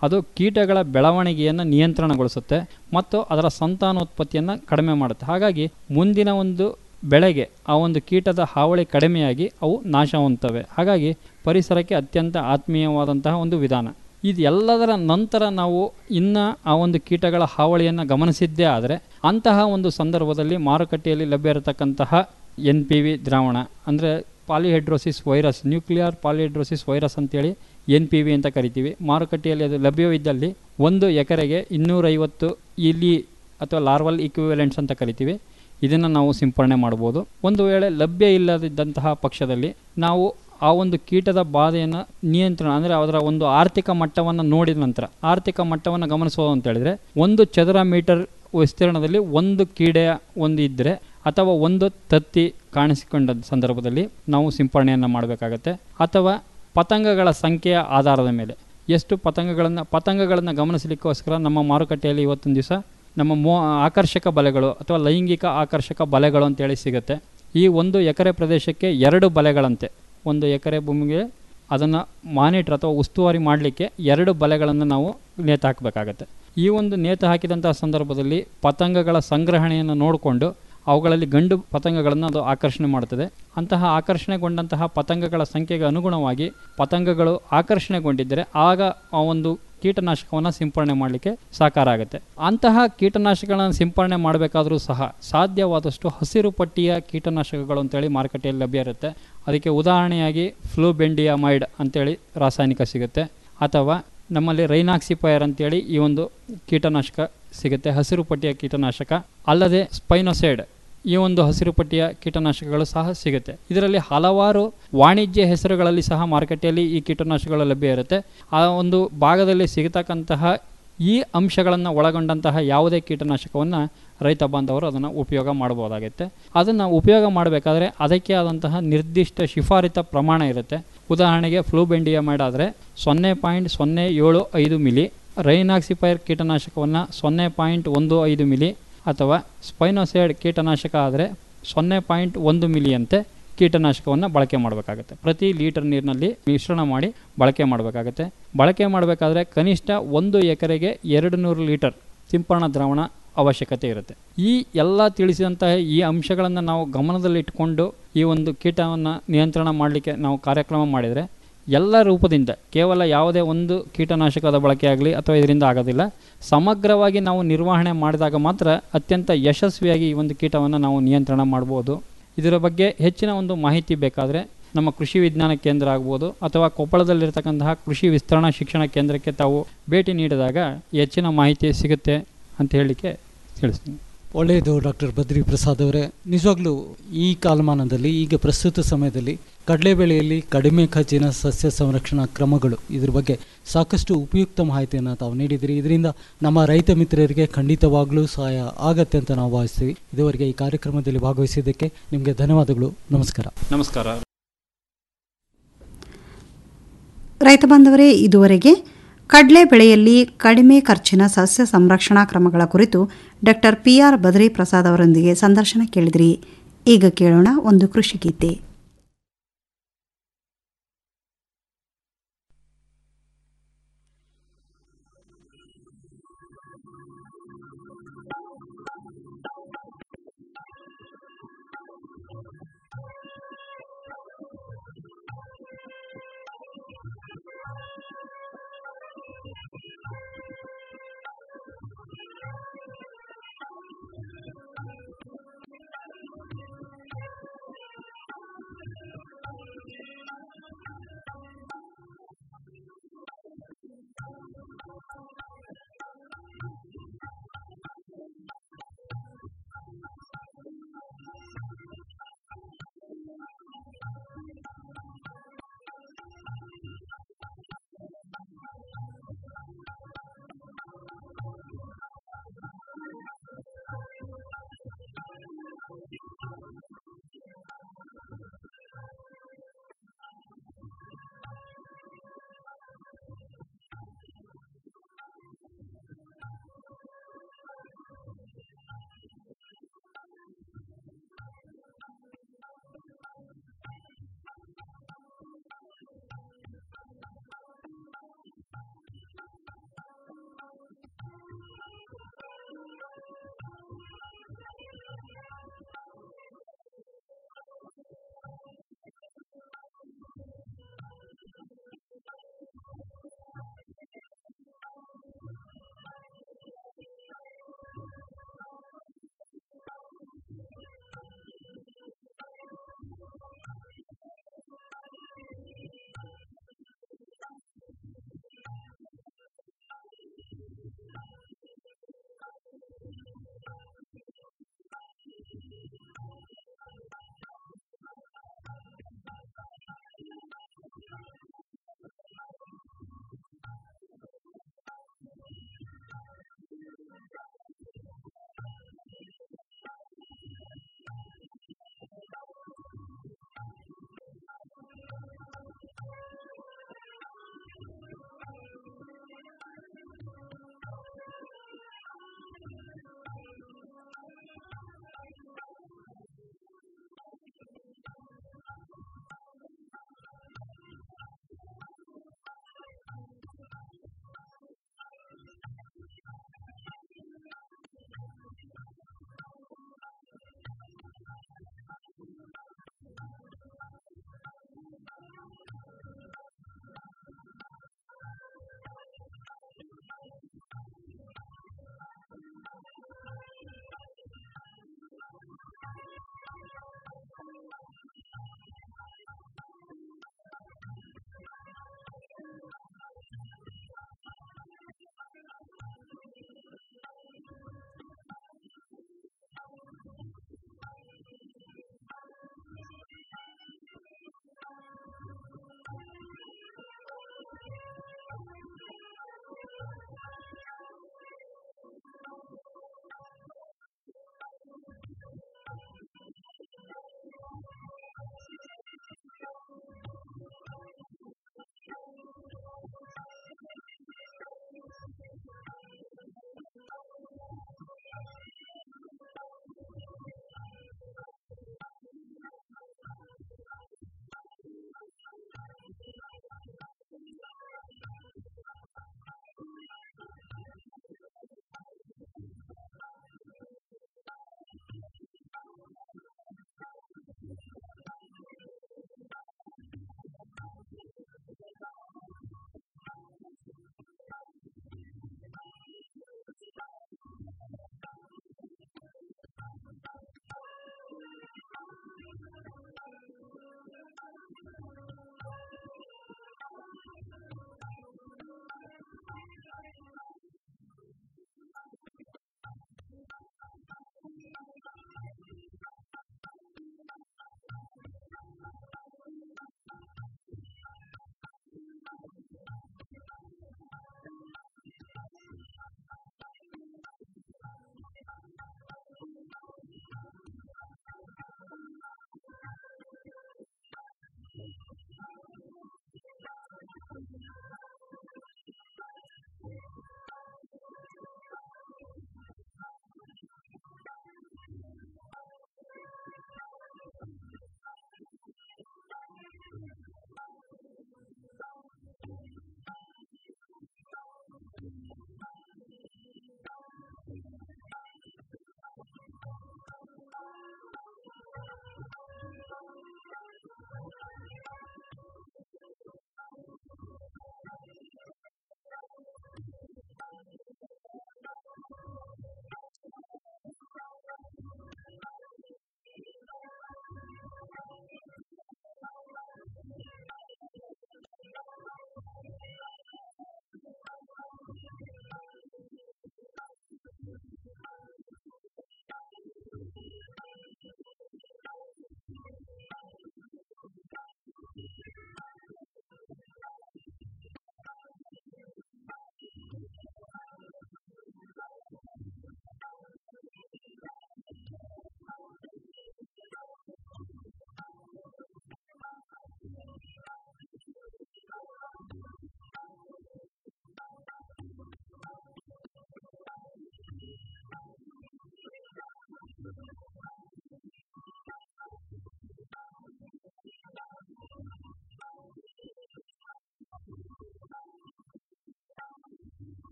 ಅದು ಕೀಟಗಳ ಬೆಳವಣಿಗೆಯನ್ನು ನಿಯಂತ್ರಣಗೊಳಿಸುತ್ತೆ ಮತ್ತು ಅದರ ಸಂತಾನೋತ್ಪತ್ತಿಯನ್ನು ಕಡಿಮೆ ಮಾಡುತ್ತೆ ಹಾಗಾಗಿ ಮುಂದಿನ ಒಂದು ಬೆಳೆಗೆ ಆ ಒಂದು ಕೀಟದ ಹಾವಳಿ ಕಡಿಮೆಯಾಗಿ ಅವು ನಾಶ ಹೊಂದ್ತವೆ ಹಾಗಾಗಿ ಪರಿಸರಕ್ಕೆ ಅತ್ಯಂತ ಆತ್ಮೀಯವಾದಂತಹ ಒಂದು ವಿಧಾನ ಇದು ಎಲ್ಲದರ ನಂತರ ನಾವು ಇನ್ನು ಆ ಒಂದು ಕೀಟಗಳ ಹಾವಳಿಯನ್ನು ಗಮನಿಸಿದ್ದೇ ಆದರೆ ಅಂತಹ ಒಂದು ಸಂದರ್ಭದಲ್ಲಿ ಮಾರುಕಟ್ಟೆಯಲ್ಲಿ ಲಭ್ಯ ಇರತಕ್ಕಂತಹ ಎನ್ ಪಿ ವಿ ದ್ರಾವಣ ಅಂದರೆ polyhedrosis virus nuclear polyhedrosis virus ಅಂತೇಳಿ ಎನ್ ಪಿ ವಿ ಅಂತ ಕರಿತೀವಿ ಮಾರುಕಟ್ಟೆಯಲ್ಲಿ ಅದು ಲಭ್ಯವಿದ್ದಲ್ಲಿ ಒಂದು ಎಕರೆಗೆ ಇನ್ನೂರೈವತ್ತು ಇಲಿ ಅಥವಾ ಲಾರ್ವಲ್ ಇಕ್ವಿವೆಲೆಂಟ್ಸ್ ಅಂತ ಕರಿತೀವಿ ಇದನ್ನು ನಾವು ಸಿಂಪರಣೆ ಮಾಡ್ಬೋದು ಒಂದು ವೇಳೆ ಲಭ್ಯ ಇಲ್ಲದಿದ್ದಂತಹ ಪಕ್ಷದಲ್ಲಿ ನಾವು ಆ ಒಂದು ಕೀಟದ ಬಾಧೆಯನ್ನು ನಿಯಂತ್ರಣ ಅಂದರೆ ಅದರ ಒಂದು ಆರ್ಥಿಕ ಮಟ್ಟವನ್ನು ನೋಡಿದ ನಂತರ ಆರ್ಥಿಕ ಮಟ್ಟವನ್ನು ಗಮನಿಸೋದು ಅಂತ ಹೇಳಿದರೆ ಒಂದು ಚದರ ಮೀಟರ್ ವಿಸ್ತೀರ್ಣದಲ್ಲಿ ಒಂದು ಕೀಡೆಯ ಒಂದು ಇದ್ದರೆ ಅಥವಾ ಒಂದು ತತ್ತಿ ಕಾಣಿಸಿಕೊಂಡ ಸಂದರ್ಭದಲ್ಲಿ ನಾವು ಸಿಂಪರಣೆಯನ್ನು ಮಾಡಬೇಕಾಗತ್ತೆ ಅಥವಾ ಪತಂಗಗಳ ಸಂಖ್ಯೆಯ ಆಧಾರದ ಮೇಲೆ ಎಷ್ಟು ಪತಂಗಗಳನ್ನು ಪತಂಗಗಳನ್ನು ಗಮನಿಸಲಿಕ್ಕೋಸ್ಕರ ನಮ್ಮ ಮಾರುಕಟ್ಟೆಯಲ್ಲಿ ಇವತ್ತೊಂದು ದಿವಸ ನಮ್ಮ ಮೋ ಆಕರ್ಷಕ ಬಲೆಗಳು ಅಥವಾ ಲೈಂಗಿಕ ಆಕರ್ಷಕ ಬಲೆಗಳು ಅಂತೇಳಿ ಸಿಗುತ್ತೆ ಈ ಒಂದು ಎಕರೆ ಪ್ರದೇಶಕ್ಕೆ ಎರಡು ಬಲೆಗಳಂತೆ ಒಂದು ಎಕರೆ ಭೂಮಿಗೆ ಅದನ್ನು ಮಾನಿಟ್ರ್ ಅಥವಾ ಉಸ್ತುವಾರಿ ಮಾಡಲಿಕ್ಕೆ ಎರಡು ಬಲೆಗಳನ್ನು ನಾವು ನೇತು ಹಾಕಬೇಕಾಗತ್ತೆ ಈ ಒಂದು ನೇತು ಹಾಕಿದಂತಹ ಸಂದರ್ಭದಲ್ಲಿ ಪತಂಗಗಳ ಸಂಗ್ರಹಣೆಯನ್ನು ನೋಡಿಕೊಂಡು ಅವುಗಳಲ್ಲಿ ಗಂಡು ಪತಂಗಗಳನ್ನು ಅದು ಆಕರ್ಷಣೆ ಮಾಡುತ್ತದೆ ಅಂತಹ ಆಕರ್ಷಣೆಗೊಂಡಂತಹ ಪತಂಗಗಳ ಸಂಖ್ಯೆಗೆ ಅನುಗುಣವಾಗಿ ಪತಂಗಗಳು ಆಕರ್ಷಣೆಗೊಂಡಿದ್ದರೆ ಆಗ ಆ ಒಂದು ಕೀಟನಾಶಕವನ್ನು ಸಿಂಪರಣೆ ಮಾಡಲಿಕ್ಕೆ ಸಾಕಾರ ಆಗುತ್ತೆ ಅಂತಹ ಕೀಟನಾಶಕಗಳನ್ನು ಸಿಂಪರಣೆ ಮಾಡಬೇಕಾದ್ರೂ ಸಹ ಸಾಧ್ಯವಾದಷ್ಟು ಹಸಿರು ಪಟ್ಟಿಯ ಕೀಟನಾಶಕಗಳು ಅಂತೇಳಿ ಮಾರುಕಟ್ಟೆಯಲ್ಲಿ ಲಭ್ಯ ಇರುತ್ತೆ ಅದಕ್ಕೆ ಉದಾಹರಣೆಯಾಗಿ ಫ್ಲೂಬೆಂಡಿಯಾಮೈಡ್ ಅಂತೇಳಿ ರಾಸಾಯನಿಕ ಸಿಗುತ್ತೆ ಅಥವಾ ನಮ್ಮಲ್ಲಿ ರೈನಾಕ್ಸಿಫೈರ್ ಅಂತೇಳಿ ಈ ಒಂದು ಕೀಟನಾಶಕ ಸಿಗುತ್ತೆ ಹಸಿರು ಪಟ್ಟಿಯ ಕೀಟನಾಶಕ ಅಲ್ಲದೆ ಸ್ಪೈನೋಸೈಡ್ ಈ ಒಂದು ಹಸಿರು ಪಟ್ಟಿಯ ಕೀಟನಾಶಕಗಳು ಸಹ ಸಿಗುತ್ತೆ ಇದರಲ್ಲಿ ಹಲವಾರು ವಾಣಿಜ್ಯ ಹೆಸರುಗಳಲ್ಲಿ ಸಹ ಮಾರುಕಟ್ಟೆಯಲ್ಲಿ ಈ ಕೀಟನಾಶಕಗಳು ಲಭ್ಯ ಇರುತ್ತೆ ಆ ಒಂದು ಭಾಗದಲ್ಲಿ ಸಿಗತಕ್ಕಂತಹ ಈ ಅಂಶಗಳನ್ನು ಒಳಗೊಂಡಂತಹ ಯಾವುದೇ ಕೀಟನಾಶಕವನ್ನು ರೈತ ಬಾಂಧವರು ಅದನ್ನು ಉಪಯೋಗ ಮಾಡ್ಬೋದಾಗುತ್ತೆ ಅದನ್ನು ಉಪಯೋಗ ಮಾಡಬೇಕಾದ್ರೆ ಅದಕ್ಕೆ ಆದಂತಹ ನಿರ್ದಿಷ್ಟ ಶಿಫಾರಿತ ಪ್ರಮಾಣ ಇರುತ್ತೆ ಉದಾಹರಣೆಗೆ ಫ್ಲೂಬೆಂಡಿಯಮೈಡ್ ಆದರೆ ಸೊನ್ನೆ ಪಾಯಿಂಟ್ ಸೊನ್ನೆ ಏಳು ಐದು ಮಿಲಿ ರೈನಾಕ್ಸಿಫೈರ್ ಕೀಟನಾಶಕವನ್ನು ಸೊನ್ನೆ ಪಾಯಿಂಟ್ ಒಂದು ಐದು ಮಿಲಿ ಅಥವಾ ಸ್ಪೈನೋಸೈಡ್ ಕೀಟನಾಶಕ ಆದರೆ ಸೊನ್ನೆ ಪಾಯಿಂಟ್ ಒಂದು ಮಿಲಿಯಂತೆ ಕೀಟನಾಶಕವನ್ನು ಬಳಕೆ ಮಾಡಬೇಕಾಗುತ್ತೆ ಪ್ರತಿ ಲೀಟರ್ ನೀರಿನಲ್ಲಿ ಮಿಶ್ರಣ ಮಾಡಿ ಬಳಕೆ ಮಾಡಬೇಕಾಗುತ್ತೆ ಬಳಕೆ ಮಾಡಬೇಕಾದ್ರೆ ಕನಿಷ್ಠ ಒಂದು ಎಕರೆಗೆ ಎರಡು ನೂರು ಲೀಟರ್ ಸಿಂಪರಣಾ ದ್ರಾವಣ ಅವಶ್ಯಕತೆ ಇರುತ್ತೆ ಈ ಎಲ್ಲ ತಿಳಿಸಿದಂತಹ ಈ ಅಂಶಗಳನ್ನು ನಾವು ಗಮನದಲ್ಲಿಟ್ಟುಕೊಂಡು ಈ ಒಂದು ಕೀಟವನ್ನು ನಿಯಂತ್ರಣ ಮಾಡಲಿಕ್ಕೆ ನಾವು ಕಾರ್ಯಕ್ರಮ ಮಾಡಿದರೆ ಎಲ್ಲ ರೂಪದಿಂದ ಕೇವಲ ಯಾವುದೇ ಒಂದು ಕೀಟನಾಶಕದ ಬಳಕೆ ಆಗಲಿ ಅಥವಾ ಇದರಿಂದ ಆಗೋದಿಲ್ಲ ಸಮಗ್ರವಾಗಿ ನಾವು ನಿರ್ವಹಣೆ ಮಾಡಿದಾಗ ಮಾತ್ರ ಅತ್ಯಂತ ಯಶಸ್ವಿಯಾಗಿ ಈ ಒಂದು ಕೀಟವನ್ನು ನಾವು ನಿಯಂತ್ರಣ ಮಾಡ್ಬೋದು ಇದರ ಬಗ್ಗೆ ಹೆಚ್ಚಿನ ಒಂದು ಮಾಹಿತಿ ಬೇಕಾದರೆ ನಮ್ಮ ಕೃಷಿ ವಿಜ್ಞಾನ ಕೇಂದ್ರ ಆಗ್ಬೋದು ಅಥವಾ ಕೊಪ್ಪಳದಲ್ಲಿರ್ತಕ್ಕಂತಹ ಕೃಷಿ ವಿಸ್ತರಣಾ ಶಿಕ್ಷಣ ಕೇಂದ್ರಕ್ಕೆ ತಾವು ಭೇಟಿ ನೀಡಿದಾಗ ಹೆಚ್ಚಿನ ಮಾಹಿತಿ ಸಿಗುತ್ತೆ ಅಂತ ಹೇಳಲಿಕ್ಕೆ ತಿಳಿಸ್ತೀನಿ ಒಳ್ಳೆಯದು ಡಾಕ್ಟರ್ ಬದ್ರಿ ಪ್ರಸಾದ್ ಅವರೇ ನಿಜವಾಗ್ಲೂ ಈ ಕಾಲಮಾನದಲ್ಲಿ ಈಗ ಪ್ರಸ್ತುತ ಸಮಯದಲ್ಲಿ ಕಡಲೆ ಬೆಳೆಯಲ್ಲಿ ಕಡಿಮೆ ಖರ್ಚಿನ ಸಸ್ಯ ಸಂರಕ್ಷಣಾ ಕ್ರಮಗಳು ಇದ್ರ ಬಗ್ಗೆ ಸಾಕಷ್ಟು ಉಪಯುಕ್ತ ಮಾಹಿತಿಯನ್ನು ತಾವು ನೀಡಿದಿರಿ ಇದರಿಂದ ನಮ್ಮ ರೈತ ಮಿತ್ರರಿಗೆ ಖಂಡಿತವಾಗ್ಲೂ ಸಹಾಯ ಆಗತ್ತೆ ಅಂತ ನಾವು ಭಾವಿಸ್ತೀವಿ ಇದುವರೆಗೆ ಈ ಕಾರ್ಯಕ್ರಮದಲ್ಲಿ ಭಾಗವಹಿಸಿದ್ದಕ್ಕೆ ನಿಮಗೆ ಧನ್ಯವಾದಗಳು ನಮಸ್ಕಾರ ನಮಸ್ಕಾರ ರೈತ ಬಾಂಧವರೇ ಇದುವರೆಗೆ ಕಡಲೆ ಬೆಳೆಯಲ್ಲಿ ಕಡಿಮೆ ಖರ್ಚಿನ ಸಸ್ಯ ಸಂರಕ್ಷಣಾ ಕ್ರಮಗಳ ಕುರಿತು doctor P R Badri Prasad ಅವರೊಂದಿಗೆ ಸಂದರ್ಶನ ಕೇಳಿದ್ರಿ ಈಗ ಕೇಳೋಣ ಒಂದು ಕೃಷಿ ಗೀತೆ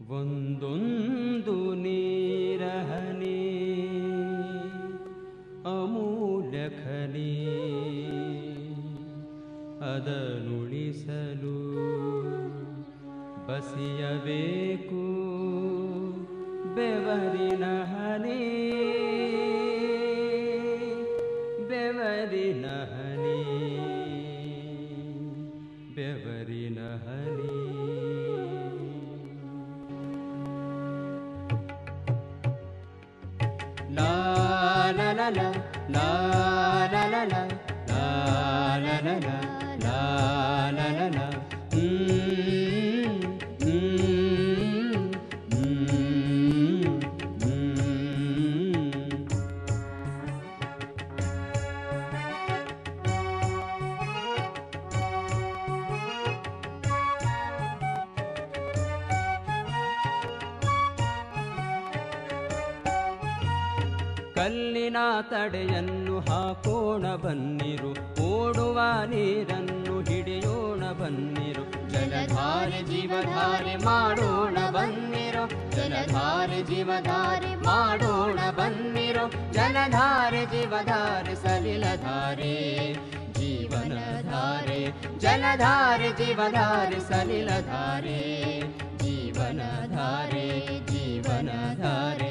ಒಂದೊಂದು ನೀರಹನಿ ಅಮೂಲ್ಯ ಖನಿ ಅದನುಳಿಸಲು ಬಸಿಯಬೇಕು ಬೆವರಿನ ಹನಿ ಬೆವರಿನ ಹನಿ ಬೆವರಿನ ಹನಿ ಲಾ la la la la la la la la la la la la la la la mm, mm, mm, mm. ಕಲ್ಲಿನ ತಡೆಯನ್ನು ಹಾಕೋಣ ಬನ್ನಿರು ಓಡುವ ನೀರನ್ನು ಹಿಡಿಯೋಣ ಬನ್ನಿರು ಜಲಧಾರೆ ಜೀವಧಾರೆ ಮಾಡೋಣ ಬನ್ನಿರು ಜಲಧಾರೆ ಜೀವಧಾರೆ ಮಾಡೋಣ ಬನ್ನಿರು ಜಲಧಾರೆ ಜೀವಧಾರೆ ಸಲಿಲಧಾರೆ ಜೀವನಧಾರೆ ಜಲಧಾರೆ ಜೀವಧಾರೆ ಸಲಿಲಧಾರೆ ಜೀವನಧಾರೆ ಜೀವನಧಾರೆ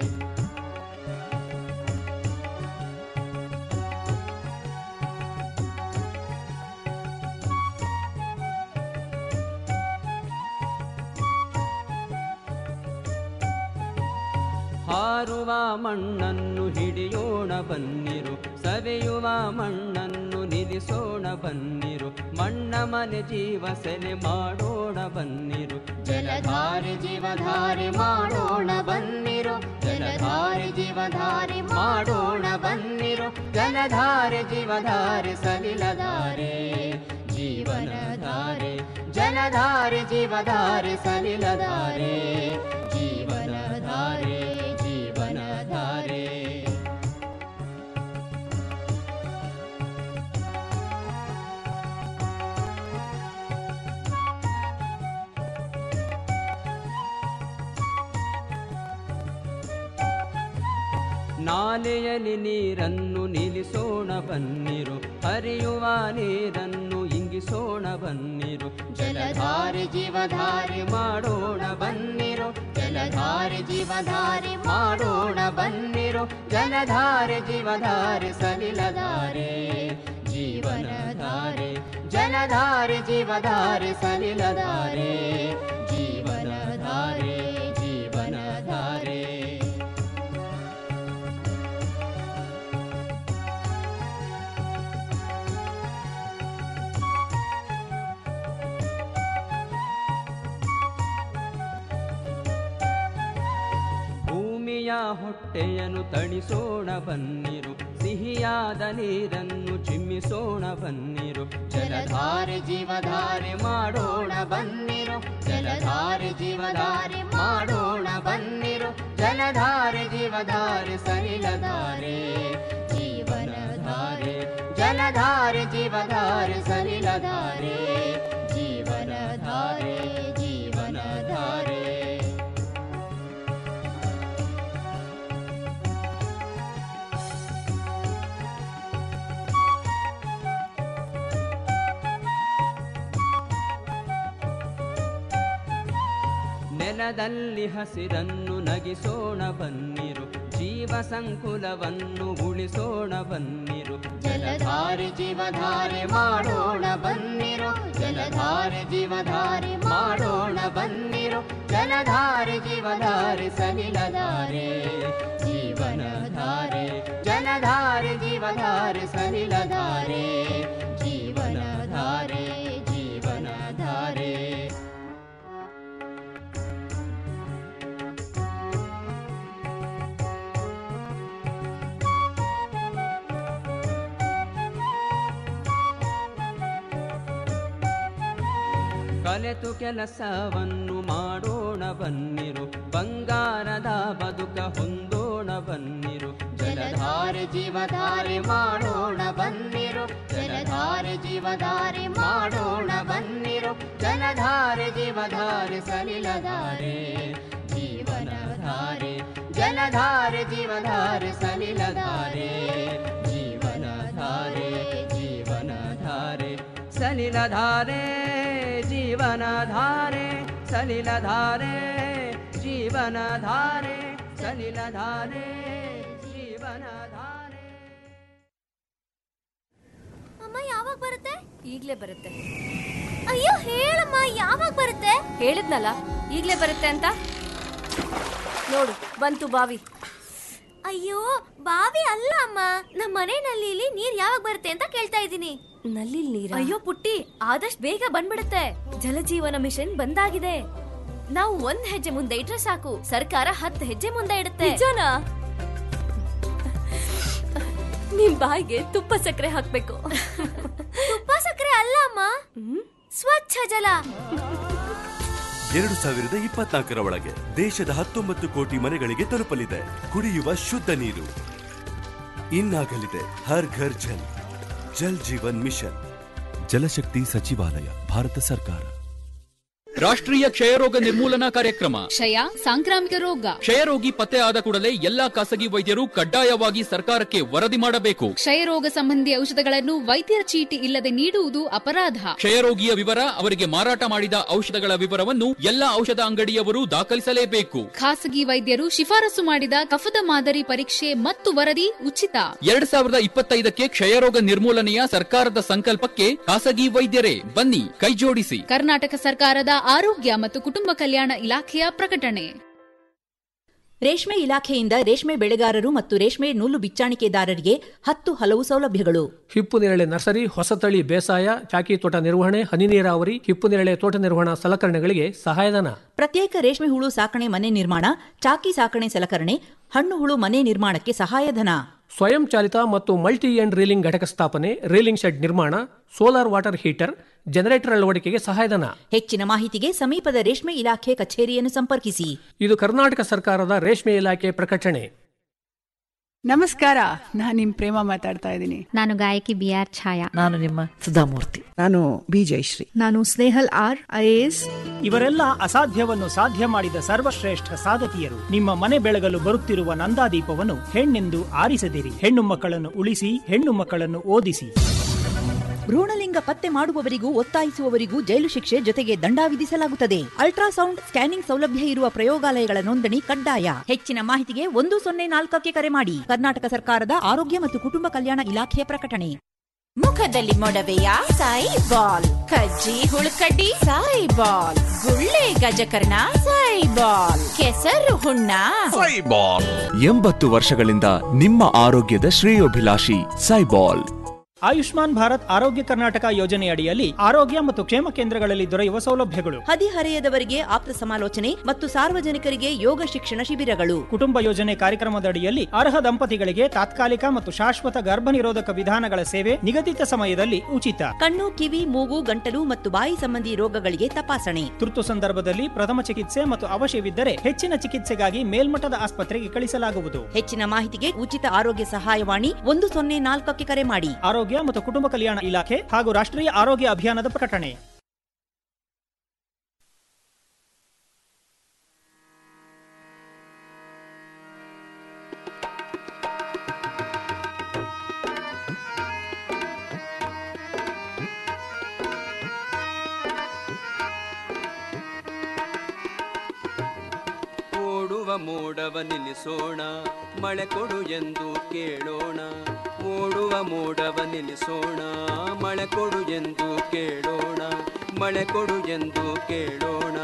ಹಾರುವ ಮಣ್ಣನ್ನು ಹಿಡಿಯೋಣ ಬನ್ನಿರು ಸವೆಯುವ ಮಣ್ಣನ್ನು ನಿಲ್ಲಿಸೋಣ ಬನ್ನಿರು ಮಣ್ಣ ಮನೆ ಜೀವ ಸೆಲೆ ಮಾಡೋಣ ಬನ್ನಿರು ಜಲಧಾರೆ ಜೀವಧಾರೆ ಮಾಡೋಣ ಬನ್ನಿರು ಜಲಧಾರೆ ಜೀವಧಾರೆ ಮಾಡೋಣ ಬನ್ನಿರು ಜಲಧಾರೆ ಜೀವಧಾರೆ ಸಲಿಲಧಾರೆ ಜೀವನಧಾರೆ ಜಲಧಾರೆ ಜೀವಧಾರೆ ಸಲಿಲಧಾರೆ ಜೀವನಧಾರೆ ಜೀವನಧಾರೆ ನಾಲೆಯಲ್ಲಿ ನೀರನ್ನು ನಿಲ್ಲಿಸೋಣ ಬನ್ನಿರು ಹರಿಯುವ ನೀರನ್ನು ಇಂಗಿಸೋಣ ಬನ್ನಿರು ಜಲಧಾರೆ ಜೀವಧಾರೆ ಮಾಡೋಣ ಬನ್ನಿರು ಜಲಧಾರೆ ಜೀವಧಾರೆ ಮಾಡೋಣ ಬನ್ನಿರು ಜಲಧಾರೆ ಜೀವಧಾರೆ ಸಲಿಲಧಾರೆ ಜೀವನಧಾರೆ ಜಲಧಾರೆ ಜೀವಧಾರೆ ಸಲಿಲಧಾರೆ ಜೀವನಧಾರೆ ಜೀವನಧಾರೆ ಭೂಮಿಯ ಹೊಟ್ಟೆಯನ್ನು ತಣಿಸೋಣ ಬನ್ನಿರು ಸಿಹಿಯಾದ ನೀರನ್ನು ಚಿಮ್ಮಿಸೋಣ ಬನ್ನಿರು ಜಲಧಾರೆ ಜೀವಧಾರೆ ಮಾಡೋಣ ಬನ್ನಿರು ಜಲಧಾರೆ ಜೀವಧಾರೆ ಮಾಡೋಣ ಬನ್ನಿರು ಜಲಧಾರೆ ಜೀವಧಾರೆ ಸಲಿಲಧಾರೆ ಜೀವನಧಾರೆ ಜಲಧಾರೆ ಜೀವಧಾರೆ ಸಲಿಲಧಾರೆ ಜೀವನಧಾರೆ ಜೀವನಧಾರೆ ನೆಲದಲ್ಲಿ ಹಸಿರನ್ನು ನಗಿಸೋಣ ಬನ್ನಿರು ಜೀವ ಸಂಕುಲವನ್ನು ಉಳಿಸೋಣ ಬನ್ನಿರು ಜಲಧಾರೆ ಜೀವಧಾರೆ ಮಾಡೋಣ ಬನ್ನಿರು ಜಲಧಾರೆ ಜೀವಧಾರೆ ಮಾಡೋಣ ಬನ್ನಿರು ಜಲಧಾರೆ ಜೀವಧಾರೆ ಸಲಿಲಧಾರೆ ಜೀವನಧಾರೆ ಜಲಧಾರೆ ಜೀವಧಾರೆ ಸಲಿಲಧಾರೆ ಜೀವನಧಾರೆ ಜೀವನಧಾರೆ ಕಲೆತು ಕೆಲಸವನ್ನು ಮಾಡೋಣ ಬನ್ನಿರು ಬಂಗಾರದ ಬದುಕ ಹೊಂದೋಣ ಬನ್ನಿರು ಜಲಧಾರೆ ಜೀವಧಾರೆ ಮಾಡೋಣ ಬನ್ನಿರು ಜಲಧಾರೆ ಜೀವಧಾರೆ ಮಾಡೋಣ ಬನ್ನಿರು ಜಲಧಾರೆ ಜೀವಧಾರೆ ಸಲಿಲಧಾರೆ ಜೀವನಧಾರೆ ಜಲಧಾರೆ ಜೀವಧಾರೆ ಸಲಿಲಧಾರೆ ಜೀವನಧಾರೆ ಜೀವನಧಾರೆ ಸಲಿಲಧಾರೆ ಜೀವನಧಾರೆ ಸಲಿಲಧಾರೆ ಜೀವನಧಾರೆ ಸಲಿಲಧಾರೆ ಜೀವನಧಾರೆ ಅಮ್ಮ ಯಾವಾಗ ಬರುತ್ತೆ ಈಗ್ಲೇ ಬರುತ್ತೆ ಅಯ್ಯೋ ಹೇಳಮ್ಮ ಯಾವಾಗ ಬರುತ್ತೆ ಹೇಳಿದ್ನಲ್ಲ ಈಗ್ಲೇ ಬರುತ್ತೆ ಅಂತ ನೋಡು ಬಂತು ಬಾವಿ ಅಯ್ಯೋ ಬಾವಿ ಅಲ್ಲ ಅಮ್ಮ ನಮ್ಮ ಮನೆ ನಲ್ಲಿಲಿ ನೀರ್ ಯಾವಾಗ ಬರುತ್ತೆ ಅಂತ ಕೇಳ್ತಾ ಇದ್ದೀನಿ ನಲ್ಲಿ ನೀರ್ ಅಯ್ಯೋ ಪುಟ್ಟಿ ಆದಷ್ಟು ಬೇಗ ಬಂದ್ಬಿಡುತ್ತೆ ಜಲಜೀವನ ಮಿಷನ್ ಬಂದಾಗಿದೆ ನಾವು ಒಂದ್ ಹೆಜ್ಜೆ ಮುಂದೆ ಇಟ್ರೆ ಸಾಕು ಸರ್ಕಾರ ಹತ್ತು ಹೆಜ್ಜೆ ಮುಂದೆ ಇಡುತ್ತೆ ನಿಜನಾ ನಿಮ್ ಬಾಯಿಗೆ ತುಪ್ಪ ಸಕ್ಕರೆ ಹಾಕ್ಬೇಕು ತುಪ್ಪ ಸಕ್ಕರೆ ಅಲ್ಲ ಅಮ್ಮ ಸ್ವಚ್ಛ ಜಲ ಎರಡು ಸಾವಿರದ ಇಪ್ಪತ್ನಾಲ್ಕರ ಒಳಗೆ ದೇಶದ ಹತ್ತೊಂಬತ್ತು ಕೋಟಿ ಮನೆಗಳಿಗೆ ತಲುಪಲಿದೆ ಕುಡಿಯುವ ಶುದ್ಧ ನೀರು ಇನ್ನಾಗಲಿದೆ ಹರ್ ಘರ್ ಜಲ್ ಜಲ್ ಜೀವನ್ ಮಿಷನ್ ಜಲಶಕ್ತಿ ಸಚಿವಾಲಯ ಭಾರತ ಸರ್ಕಾರ ರಾಷ್ಟ್ರೀಯ ಕ್ಷಯರೋಗ ನಿರ್ಮೂಲನಾ ಕಾರ್ಯಕ್ರಮ ಕ್ಷಯ ಸಾಂಕ್ರಾಮಿಕ ರೋಗ ಕ್ಷಯರೋಗಿ ಪತ್ತೆ ಆದ ಕೂಡಲೇ ಎಲ್ಲಾ ಖಾಸಗಿ ವೈದ್ಯರು ಕಡ್ಡಾಯವಾಗಿ ಸರ್ಕಾರಕ್ಕೆ ವರದಿ ಮಾಡಬೇಕು ಕ್ಷಯರೋಗ ಸಂಬಂಧಿ ಔಷಧಗಳನ್ನು ವೈದ್ಯರ ಚೀಟಿ ಇಲ್ಲದೆ ನೀಡುವುದು ಅಪರಾಧ ಕ್ಷಯರೋಗಿಯ ವಿವರ ಅವರಿಗೆ ಮಾರಾಟ ಮಾಡಿದ ಔಷಧಗಳ ವಿವರವನ್ನು ಎಲ್ಲಾ ಔಷಧ ಅಂಗಡಿಯವರು ದಾಖಲಿಸಲೇಬೇಕು ಖಾಸಗಿ ವೈದ್ಯರು ಶಿಫಾರಸು ಮಾಡಿದ ಕಫದ ಮಾದರಿ ಪರೀಕ್ಷೆ ಮತ್ತು ವರದಿ ಉಚಿತ ಎರಡ್ ಸಾವಿರದ ಇಪ್ಪತ್ತೈದಕ್ಕೆ ಕ್ಷಯರೋಗ ನಿರ್ಮೂಲನೆಯ ಸರ್ಕಾರದ ಸಂಕಲ್ಪಕ್ಕೆ ಖಾಸಗಿ ವೈದ್ಯರೇ ಬನ್ನಿ ಕೈಜೋಡಿಸಿ ಕರ್ನಾಟಕ ಸರ್ಕಾರದ ಆರೋಗ್ಯ ಮತ್ತು ಕುಟುಂಬ ಕಲ್ಯಾಣ ಇಲಾಖೆಯ ಪ್ರಕಟಣೆ ರೇಷ್ಮೆ ಇಲಾಖೆಯಿಂದ ರೇಷ್ಮೆ ಬೆಳೆಗಾರರು ಮತ್ತು ರೇಷ್ಮೆ ನೂಲು ಬಿಚ್ಚಾಣಿಕೆದಾರರಿಗೆ ಹತ್ತು ಹಲವು ಸೌಲಭ್ಯಗಳು ಹಿಪ್ಪು ನೇರಳೆ ನರ್ಸರಿ ಹೊಸತಳಿ ಬೇಸಾಯ ಚಾಕಿ ತೋಟ ನಿರ್ವಹಣೆ ಹನಿ ನೀರಾವರಿ ಹಿಪ್ಪು ನೇರಳೆ ತೋಟ ನಿರ್ವಹಣಾ ಸಲಕರಣೆಗಳಿಗೆ ಸಹಾಯಧನ ಪ್ರತ್ಯೇಕ ರೇಷ್ಮೆ ಹುಳು ಸಾಕಣೆ ಮನೆ ನಿರ್ಮಾಣ ಚಾಕಿ ಸಾಕಣೆ ಸಲಕರಣೆ ಹಣ್ಣು ಹುಳು ಮನೆ ನಿರ್ಮಾಣಕ್ಕೆ ಸಹಾಯಧನ ಸ್ವಯಂ ಚಾಲಿತ ಮತ್ತು ಮಲ್ಟಿ ಎಂಡ್ ರೀಲಿಂಗ್ ಘಟಕ ಸ್ಥಾಪನೆ ರೀಲಿಂಗ್ ಶೆಡ್ ನಿರ್ಮಾಣ ಸೋಲಾರ್ ವಾಟರ್ ಹೀಟರ್ ಜನರೇಟರ್ ಅಳವಡಿಕೆಗೆ ಸಹಾಯಧನ ಹೆಚ್ಚಿನ ಮಾಹಿತಿಗೆ ಸಮೀಪದ ರೇಷ್ಮೆ ಇಲಾಖೆ ಕಚೇರಿಯನ್ನು ಸಂಪರ್ಕಿಸಿ ಇದು ಕರ್ನಾಟಕ ಸರ್ಕಾರದ ರೇಷ್ಮೆ ಇಲಾಖೆ ಪ್ರಕಟಣೆ ನಮಸ್ಕಾರ ನಾನು ನಿಮ್ ಪ್ರೇಮ ಮಾತಾಡ್ತಾ ಇದ್ದೀನಿ ನಾನು ಗಾಯಕಿ ಬಿ ಆರ್ ಛಾಯಾ ನಾನು ನಿಮ್ಮ ಸುಧಾಮೂರ್ತಿ ನಾನು ಬಿ ಜಯಶ್ರೀ ನಾನು ಸ್ನೇಹಲ್ ಆರ್ ಐಎಎಸ್ ಇವರೆಲ್ಲ ಅಸಾಧ್ಯವನ್ನು ಸಾಧ್ಯ ಮಾಡಿದ ಸರ್ವಶ್ರೇಷ್ಠ ಸಾಧಕಿಯರು ನಿಮ್ಮ ಮನೆ ಬೆಳಗಲು ಬರುತ್ತಿರುವ ನಂದಾದೀಪವನ್ನು ಹೆಣ್ಣೆಂದು ಆರಿಸದಿರಿ ಹೆಣ್ಣು ಮಕ್ಕಳನ್ನು ಉಳಿಸಿ ಹೆಣ್ಣು ಮಕ್ಕಳನ್ನು ಓದಿಸಿ ಭ್ರೂಣಲಿಂಗ ಪತ್ತೆ ಮಾಡುವವರಿಗೂ ಒತ್ತಾಯಿಸುವವರಿಗೂ ಜೈಲು ಶಿಕ್ಷೆ ಜೊತೆಗೆ ದಂಡ ವಿಧಿಸಲಾಗುತ್ತದೆ ಅಲ್ಟ್ರಾಸೌಂಡ್ ಸ್ಕ್ಯಾನಿಂಗ್ ಸೌಲಭ್ಯ ಇರುವ ಪ್ರಯೋಗಾಲಯಗಳ ನೋಂದಣಿ ಕಡ್ಡಾಯ ಹೆಚ್ಚಿನ ಮಾಹಿತಿಗೆ ಒಂದು ಸೊನ್ನೆ ನಾಲ್ಕಕ್ಕೆ ಕರೆ ಮಾಡಿ ಕರ್ನಾಟಕ ಸರ್ಕಾರದ ಆರೋಗ್ಯ ಮತ್ತು ಕುಟುಂಬ ಕಲ್ಯಾಣ ಇಲಾಖೆಯ ಪ್ರಕಟಣೆ ಮುಖದಲ್ಲಿ ಮೊಡವೆಯ ಸಾಯಿ ಬಾಲ್ ಕಜ್ಜಿ ಹುಳುಕಡ್ಡಿ ಸಾಯಿ ಬಾಲ್ ಗುಳ್ಳೆ ಗಜಕರ್ಣ ಸಾಯಿ ಬಾಲ್ ಕೆಸರು ಹುಣ್ಣ ಸೈಬಾಲ್ ಎಂಬತ್ತು ವರ್ಷಗಳಿಂದ ನಿಮ್ಮ ಆರೋಗ್ಯದ ಶ್ರೇಯೋಭಿಲಾಷಿ ಸೈಬಾಲ್ ಆಯುಷ್ಮಾನ್ ಭಾರತ್ ಆರೋಗ್ಯ ಕರ್ನಾಟಕ ಯೋಜನೆಯಡಿಯಲ್ಲಿ ಆರೋಗ್ಯ ಮತ್ತು ಕ್ಷೇಮ ಕೇಂದ್ರಗಳಲ್ಲಿ ದೊರೆಯುವ ಸೌಲಭ್ಯಗಳು ಹದಿಹರೆಯದವರಿಗೆ ಆಪ್ತ ಸಮಾಲೋಚನೆ ಮತ್ತು ಸಾರ್ವಜನಿಕರಿಗೆ ಯೋಗ ಶಿಕ್ಷಣ ಶಿಬಿರಗಳು ಕುಟುಂಬ ಯೋಜನೆ ಕಾರ್ಯಕ್ರಮದಡಿಯಲ್ಲಿ ಅರ್ಹ ದಂಪತಿಗಳಿಗೆ ತಾತ್ಕಾಲಿಕ ಮತ್ತು ಶಾಶ್ವತ ಗರ್ಭ ನಿರೋಧಕ ವಿಧಾನಗಳ ಸೇವೆ ನಿಗದಿತ ಸಮಯದಲ್ಲಿ ಉಚಿತ ಕಣ್ಣು ಕಿವಿ ಮೂಗು ಗಂಟಲು ಮತ್ತು ಬಾಯಿ ಸಂಬಂಧಿ ರೋಗಗಳಿಗೆ ತಪಾಸಣೆ ತುರ್ತು ಸಂದರ್ಭದಲ್ಲಿ ಪ್ರಥಮ ಚಿಕಿತ್ಸೆ ಮತ್ತು ಅವಶ್ಯವಿದ್ದರೆ ಹೆಚ್ಚಿನ ಚಿಕಿತ್ಸೆಗಾಗಿ ಮೇಲ್ಮಟ್ಟದ ಆಸ್ಪತ್ರೆಗೆ ಕಳಿಸಲಾಗುವುದು ಹೆಚ್ಚಿನ ಮಾಹಿತಿಗೆ ಉಚಿತ ಆರೋಗ್ಯ ಸಹಾಯವಾಣಿ ಒಂದು ಸೊನ್ನೆ ನಾಲ್ಕಕ್ಕೆ ಕರೆ ಮಾಡಿ ಆರೋಗ್ಯ ಮತ್ತು ಕುಟುಂಬ ಕಲ್ಯಾಣ ಇಲಾಖೆ ಹಾಗೂ ರಾಷ್ಟ್ರೀಯ ಆರೋಗ್ಯ ಅಭಿಯಾನದ ಪ್ರಕಟಣೆ ಓಡುವ ಮೋಡವ ನಿಲ್ಲಿಸೋಣ ಮಳೆ ಕೊಡು ಎಂದು ಕೇಳೋಣ ಓಡುವ ಮೋಡವ ನಿಲ್ಲಿಸೋಣ ಮಳೆ ಕೊಡು ಎಂದು ಕೇಳೋಣ ಮಳೆ ಕೊಡು ಎಂದು ಕೇಳೋಣ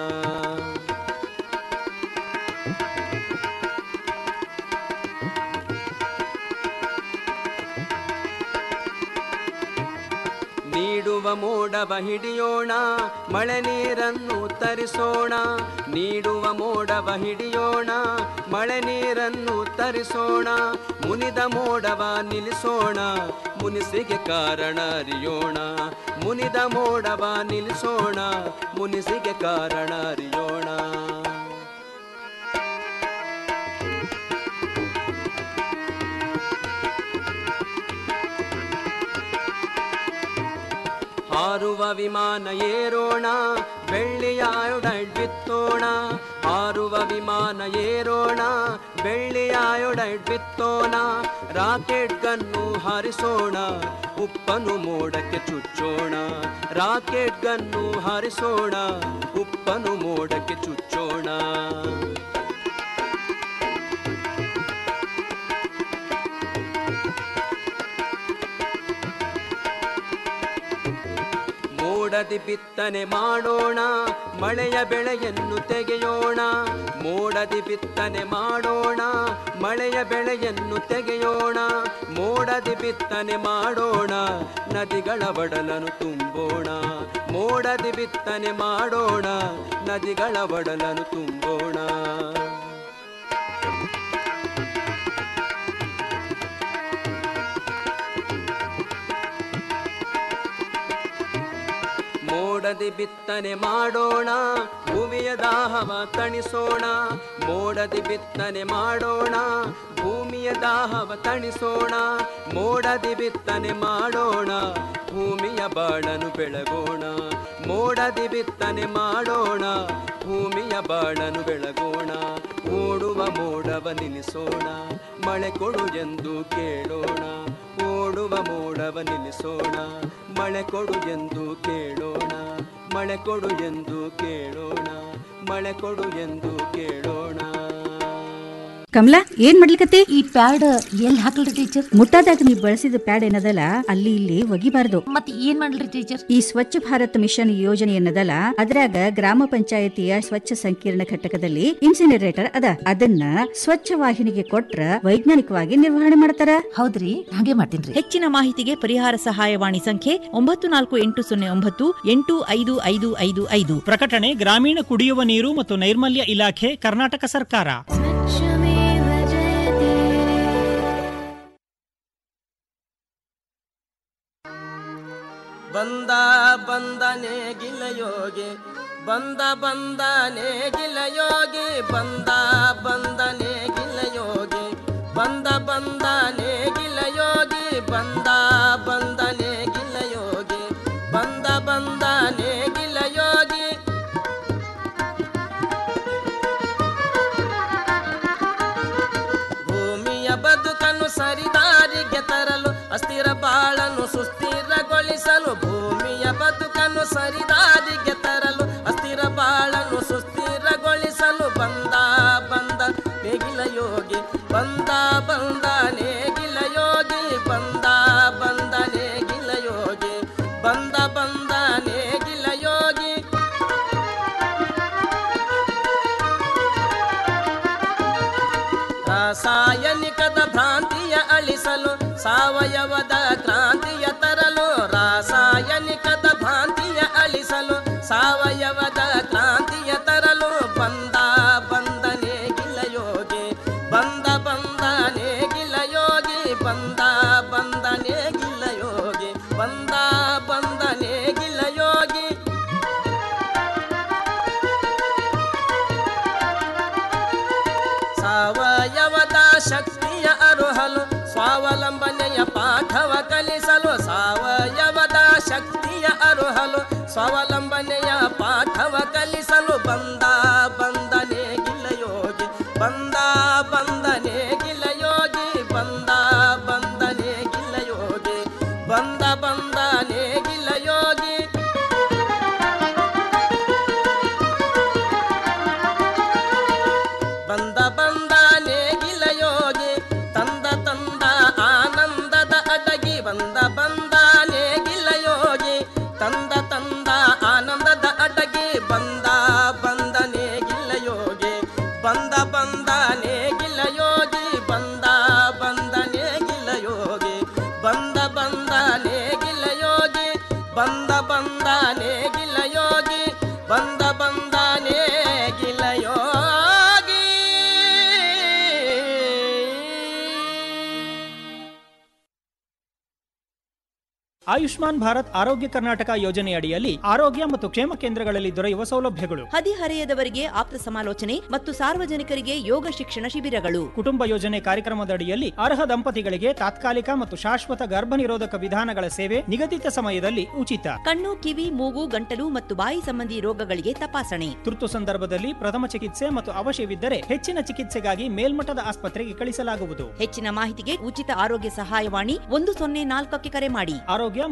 ನೀಡುವ ಮೋಡವ ಹಿಡಿಯೋಣ ಮಳೆ ನೀರನ್ನು ತರಿಸೋಣ ನೀಡುವ ಮೋಡವ ಹಿಡಿಯೋಣ ಮಳೆ ನೀರನ್ನು ತರಿಸೋಣ ಮುನಿದ ಮೋಡವ ನಿಲ್ಲಿಸೋಣ ಮುನಿಸಿಗೆ ಕಾರಣ ಅರಿಯೋಣ ಮುನಿದ ಮೋಡವ ನಿಲ್ಲಿಸೋಣ ಮುನಿಸಿಗೆ ಕಾರಣ ಅರಿಯೋಣ ಹಾರುವ ವಿಮಾನ ಏರೋಣ ಬೆಳ್ಳಿಯ ಅಯೋಡೈಡ್ ಬಿತ್ತೋಣ ಹಾರುವ ವಿಮಾನ ಏರೋಣ ಬೆಳ್ಳಿಯ ಅಯೋಡೈಡ್ ಬಿತ್ತೋಣ ರಾಕೆಟ್ ಗನ್ನು ಹಾರಿಸೋಣ ಉಪ್ಪನು ಮೋಡಕ್ಕೆ ಚುಚ್ಚೋಣ ರಾಕೆಟ್ ಗನ್ನು ಹಾರಿಸೋಣ ಉಪ್ಪನು ಮೋಡಕ್ಕೆ ಚುಚ್ಚೋಣ ಮೋಡದಿ ಬಿತ್ತನೆ ಮಾಡೋಣ ಮಳೆಯ ಬೆಳೆಯನ್ನು ತೆಗೆಯೋಣ ಮೋಡದಿ ಬಿತ್ತನೆ ಮಾಡೋಣ ಮಳೆಯ ಬೆಳೆಯನ್ನು ತೆಗೆಯೋಣ ಮೋಡದಿ ಬಿತ್ತನೆ ಮಾಡೋಣ ನದಿಗಳ ಒಡಲನ್ನು ತುಂಬೋಣ ಮೋಡದಿ ಬಿತ್ತನೆ ಮಾಡೋಣ ನದಿಗಳ ಒಡಲನ್ನು ತುಂಬೋಣ ಮೋಡದಿ ಬಿತ್ತನೆ ಮಾಡೋಣ ಭೂಮಿಯ ದಾಹವ ತಣಿಸೋಣ ಮೋಡದಿ ಬಿತ್ತನೆ ಮಾಡೋಣ ಭೂಮಿಯ ದಾಹವ ತಣಿಸೋಣ ಮೋಡದಿ ಬಿತ್ತನೆ ಮಾಡೋಣ ಭೂಮಿಯ ಬಾಳನು ಬೆಳಗೋಣ ಮೋಡದಿ ಬಿತ್ತನೆ ಮಾಡೋಣ ಭೂಮಿಯ ಬಾಳನು ಬೆಳಗೋಣ ಓಡುವ ಮೋಡವ ನಿಲ್ಲಿಸೋಣ ಮಳೆ ಕೊಡು ಎಂದು ಕೇಳೋಣ ಓಡುವ ಮೋಡವ ನಿಲ್ಲಿಸೋಣ ಮಳೆ ಕೊಡು ಎಂದು ಕೇಳೋಣ ಮಳೆ ಕೊಡು ಎಂದು ಕೇಳೋಣ ಮಳೆ ಕೊಡು ಎಂದು ಕೇಳೋಣ ಕಮಲಾ ಏನ್ ಮಾಡ್ಲಿಕತ್ತಿ ಈ ಪ್ಯಾಡ್ ಎಲ್ಲಿ ಹಾಕಲ್ರಿ ಟೀಚರ್ ಮುಟ್ಟಾದಾಗ ನೀವು ಬಳಸಿದ ಪ್ಯಾಡ್ ಏನದಲ್ಲ ಅಲ್ಲಿ ಇಲ್ಲಿ ಒಗಿಬಾರ್ದು ಮತ್ತೆ ಏನ್ ಮಾಡ್ಲಿ ಟೀಚರ್ ಈ ಸ್ವಚ್ಛ ಭಾರತ್ ಮಿಷನ್ ಯೋಜನೆ ಏನದಲ್ಲ ಅದ್ರಾಗ ಗ್ರಾಮ ಪಂಚಾಯತಿಯ ಸ್ವಚ್ಛ ಸಂಕೀರ್ಣ ಘಟಕದಲ್ಲಿ ಇನ್ಸಿನರೇಟರ್ ಅದ ಅದನ್ನ ಸ್ವಚ್ಛ ವಾಹಿನಿಗೆ ಕೊಟ್ರ ವೈಜ್ಞಾನಿಕವಾಗಿ ನಿರ್ವಹಣೆ ಮಾಡ್ತಾರ ಹೌದ್ರಿ ಹಾಗೆ ಮಾಡ್ತೀನಿ ಹೆಚ್ಚಿನ ಮಾಹಿತಿಗೆ ಪರಿಹಾರ ಸಹಾಯವಾಣಿ ಸಂಖ್ಯೆ ಒಂಬತ್ತು ನಾಲ್ಕು ಎಂಟು ಸೊನ್ನೆ ಒಂಬತ್ತು ಎಂಟು ಐದು ಐದು ಐದು ಐದು ಪ್ರಕಟಣೆ ಗ್ರಾಮೀಣ ಕುಡಿಯುವ ನೀರು ಮತ್ತು ನೈರ್ಮಲ್ಯ ಇಲಾಖೆ ಕರ್ನಾಟಕ ಸರ್ಕಾರ ಬಂದ ಬಂದನೆ ಗಿಲಯೋಗಿ ಬಂದ ಬಂದನೆ ಗಿಲಯೋಗಿ ಬಂದ ಬಂದನೆ ಗಿಲಯೋಗಿ ಬಂದ ಬಂದನೆ ಗಿಲಯೋಗಿ ಬಂದ ಬಂದನೆ ಗಿಲಯೋಗಿ ಬಂದ ಬಂದನೆ ಗಿಲಯೋಗಿ ಭೂಮಿಯ ಬದುಕನ್ನು ಸರಿದಾರಿಗೆ ತರಲು ಅಸ್ಥಿರ ಬಾಳನ್ನು ಸುಸ್ಥಿರಗೊಳಿಸಲು ಭೂಮಿಯ ಬದುಕನ್ನು ಸರಿದಾರಿಗೆ ತರಲು ಅಸ್ಥಿರ ಬಾಳನ್ನು ಸುಸ್ಥಿರಗೊಳಿಸಲು ಬಂದ ಬಂದ ನೇಗಿಲ ಯೋಗಿ ಬಂದ ಬಂದ ನೇಗಿಲ ಯೋಗಿ ಬಂದ ಬಂದ ನೇಗಿಲ ಯೋಗಿ ಬಂದ ಬಂದ ನೇಗಿಲ ಯೋಗಿ ರಾಸಾಯನಿಕದ ಭ್ರಾಂತಿಯ ಅಳಿಸಲು ಸಾವಯವದ ಕ್ರಾಂತಿಯ ತರಲು ರಾಸಾಯನಿಕದ ಭ್ರಾಂತಿಯ ಅಳಿಸಲು ಸಾವಯವದ ಕ್ರಾಂತಿಯ ತರಲು ಬಂದ ಬಂದನೆ ಗಿಲಯೋಗಿ ಬಂದ ಬಂದನೆ ಗಿಲಯೋಗಿ ಬಂದ ಬಂದನೆ ಗಿಲಯೋಗಿ ಬಂದ ಬಂದನೆ ಗಿಲಯೋಗಿ ಸಾವಯವದ ಶಕ್ತಿಯ ಅರುಹಲು ಸ್ವಾವಲಂಬನೆಯ ಪಾಠವ ಕಲಿಸಲು ಸಾವಯವದ ಶಕ್ತಿಯ ಅರುಹಲು ಸ್ವಾವಲಂಬನೆಯ ಪಾಠವ ಕಲಿಸಲು ಬಂದ ಬಂದನೆ ಗಿಲಯೋಗಿ ಬಂದ ಬಂದನೆ ಗಿಲಯೋಗಿ ಬಂದ ಬಂದನೆ ಗಿಲಯೋಗಿ ಬಂದ ಬಂದನೆ ಗಿಲಯೋಗಿ ಬಂದ ಬಂದ ನೇಗಿಲ ಯೋಗಿ ತಂದ ತಂದ ಆನಂದದ ಅಡಗಿ ಬಂದ ಬಂದ ನೇಗಿಲ ಯೋಗಿ ತಂದ ತಂದ ಆನಂದದ ಅಡಗಿ ಬಂದ ಬಂದ ನೇಗಿಲ ಯೋಗಿ ಬಂದ ಬಂದ ನೇಗಿಲ ಯೋಗಿ ಬಂದ ಬಂದ ನೇಗಿಲ ಯೋಗಿ ಬಂದ ಬಂದ ನೇಗಿಲ ಯೋಗಿ ಬಂದ ಬಂದ ನೇಗಿಲ ಯೋಗಿ ಬಂದ ಬಂದ ನೇಗಿಲ ಯೋಗಿ ಆಯುಷ್ಮಾನ್ ಭಾರತ್ ಆರೋಗ್ಯ ಕರ್ನಾಟಕ ಯೋಜನೆಯಡಿಯಲ್ಲಿ ಆರೋಗ್ಯ ಮತ್ತು ಕ್ಷೇಮ ಕೇಂದ್ರಗಳಲ್ಲಿ ದೊರೆಯುವ ಸೌಲಭ್ಯಗಳು ಹದಿಹರೆಯದವರಿಗೆ ಆಪ್ತ ಸಮಾಲೋಚನೆ ಮತ್ತು ಸಾರ್ವಜನಿಕರಿಗೆ ಯೋಗ ಶಿಕ್ಷಣ ಶಿಬಿರಗಳು ಕುಟುಂಬ ಯೋಜನೆ ಕಾರ್ಯಕ್ರಮದಡಿಯಲ್ಲಿ ಅರ್ಹ ದಂಪತಿಗಳಿಗೆ ತಾತ್ಕಾಲಿಕ ಮತ್ತು ಶಾಶ್ವತ ಗರ್ಭನಿರೋಧಕ ವಿಧಾನಗಳ ಸೇವೆ ನಿಗದಿತ ಸಮಯದಲ್ಲಿ ಉಚಿತ ಕಣ್ಣು ಕಿವಿ ಮೂಗು ಗಂಟಲು ಮತ್ತು ಬಾಯಿ ಸಂಬಂಧಿ ರೋಗಗಳಿಗೆ ತಪಾಸಣೆ ತುರ್ತು ಸಂದರ್ಭದಲ್ಲಿ ಪ್ರಥಮ ಚಿಕಿತ್ಸೆ ಮತ್ತು ಅವಶ್ಯವಿದ್ದರೆ ಹೆಚ್ಚಿನ ಚಿಕಿತ್ಸೆಗಾಗಿ ಮೇಲ್ಮಟ್ಟದ ಆಸ್ಪತ್ರೆಗೆ ಕಳಿಸಲಾಗುವುದು ಹೆಚ್ಚಿನ ಮಾಹಿತಿಗೆ ಉಚಿತ ಆರೋಗ್ಯ ಸಹಾಯವಾಣಿ ಒಂದು ಸೊನ್ನೆ ನಾಲ್ಕಕ್ಕೆ ಕರೆ ಮಾಡಿ ಆರೋಗ್ಯ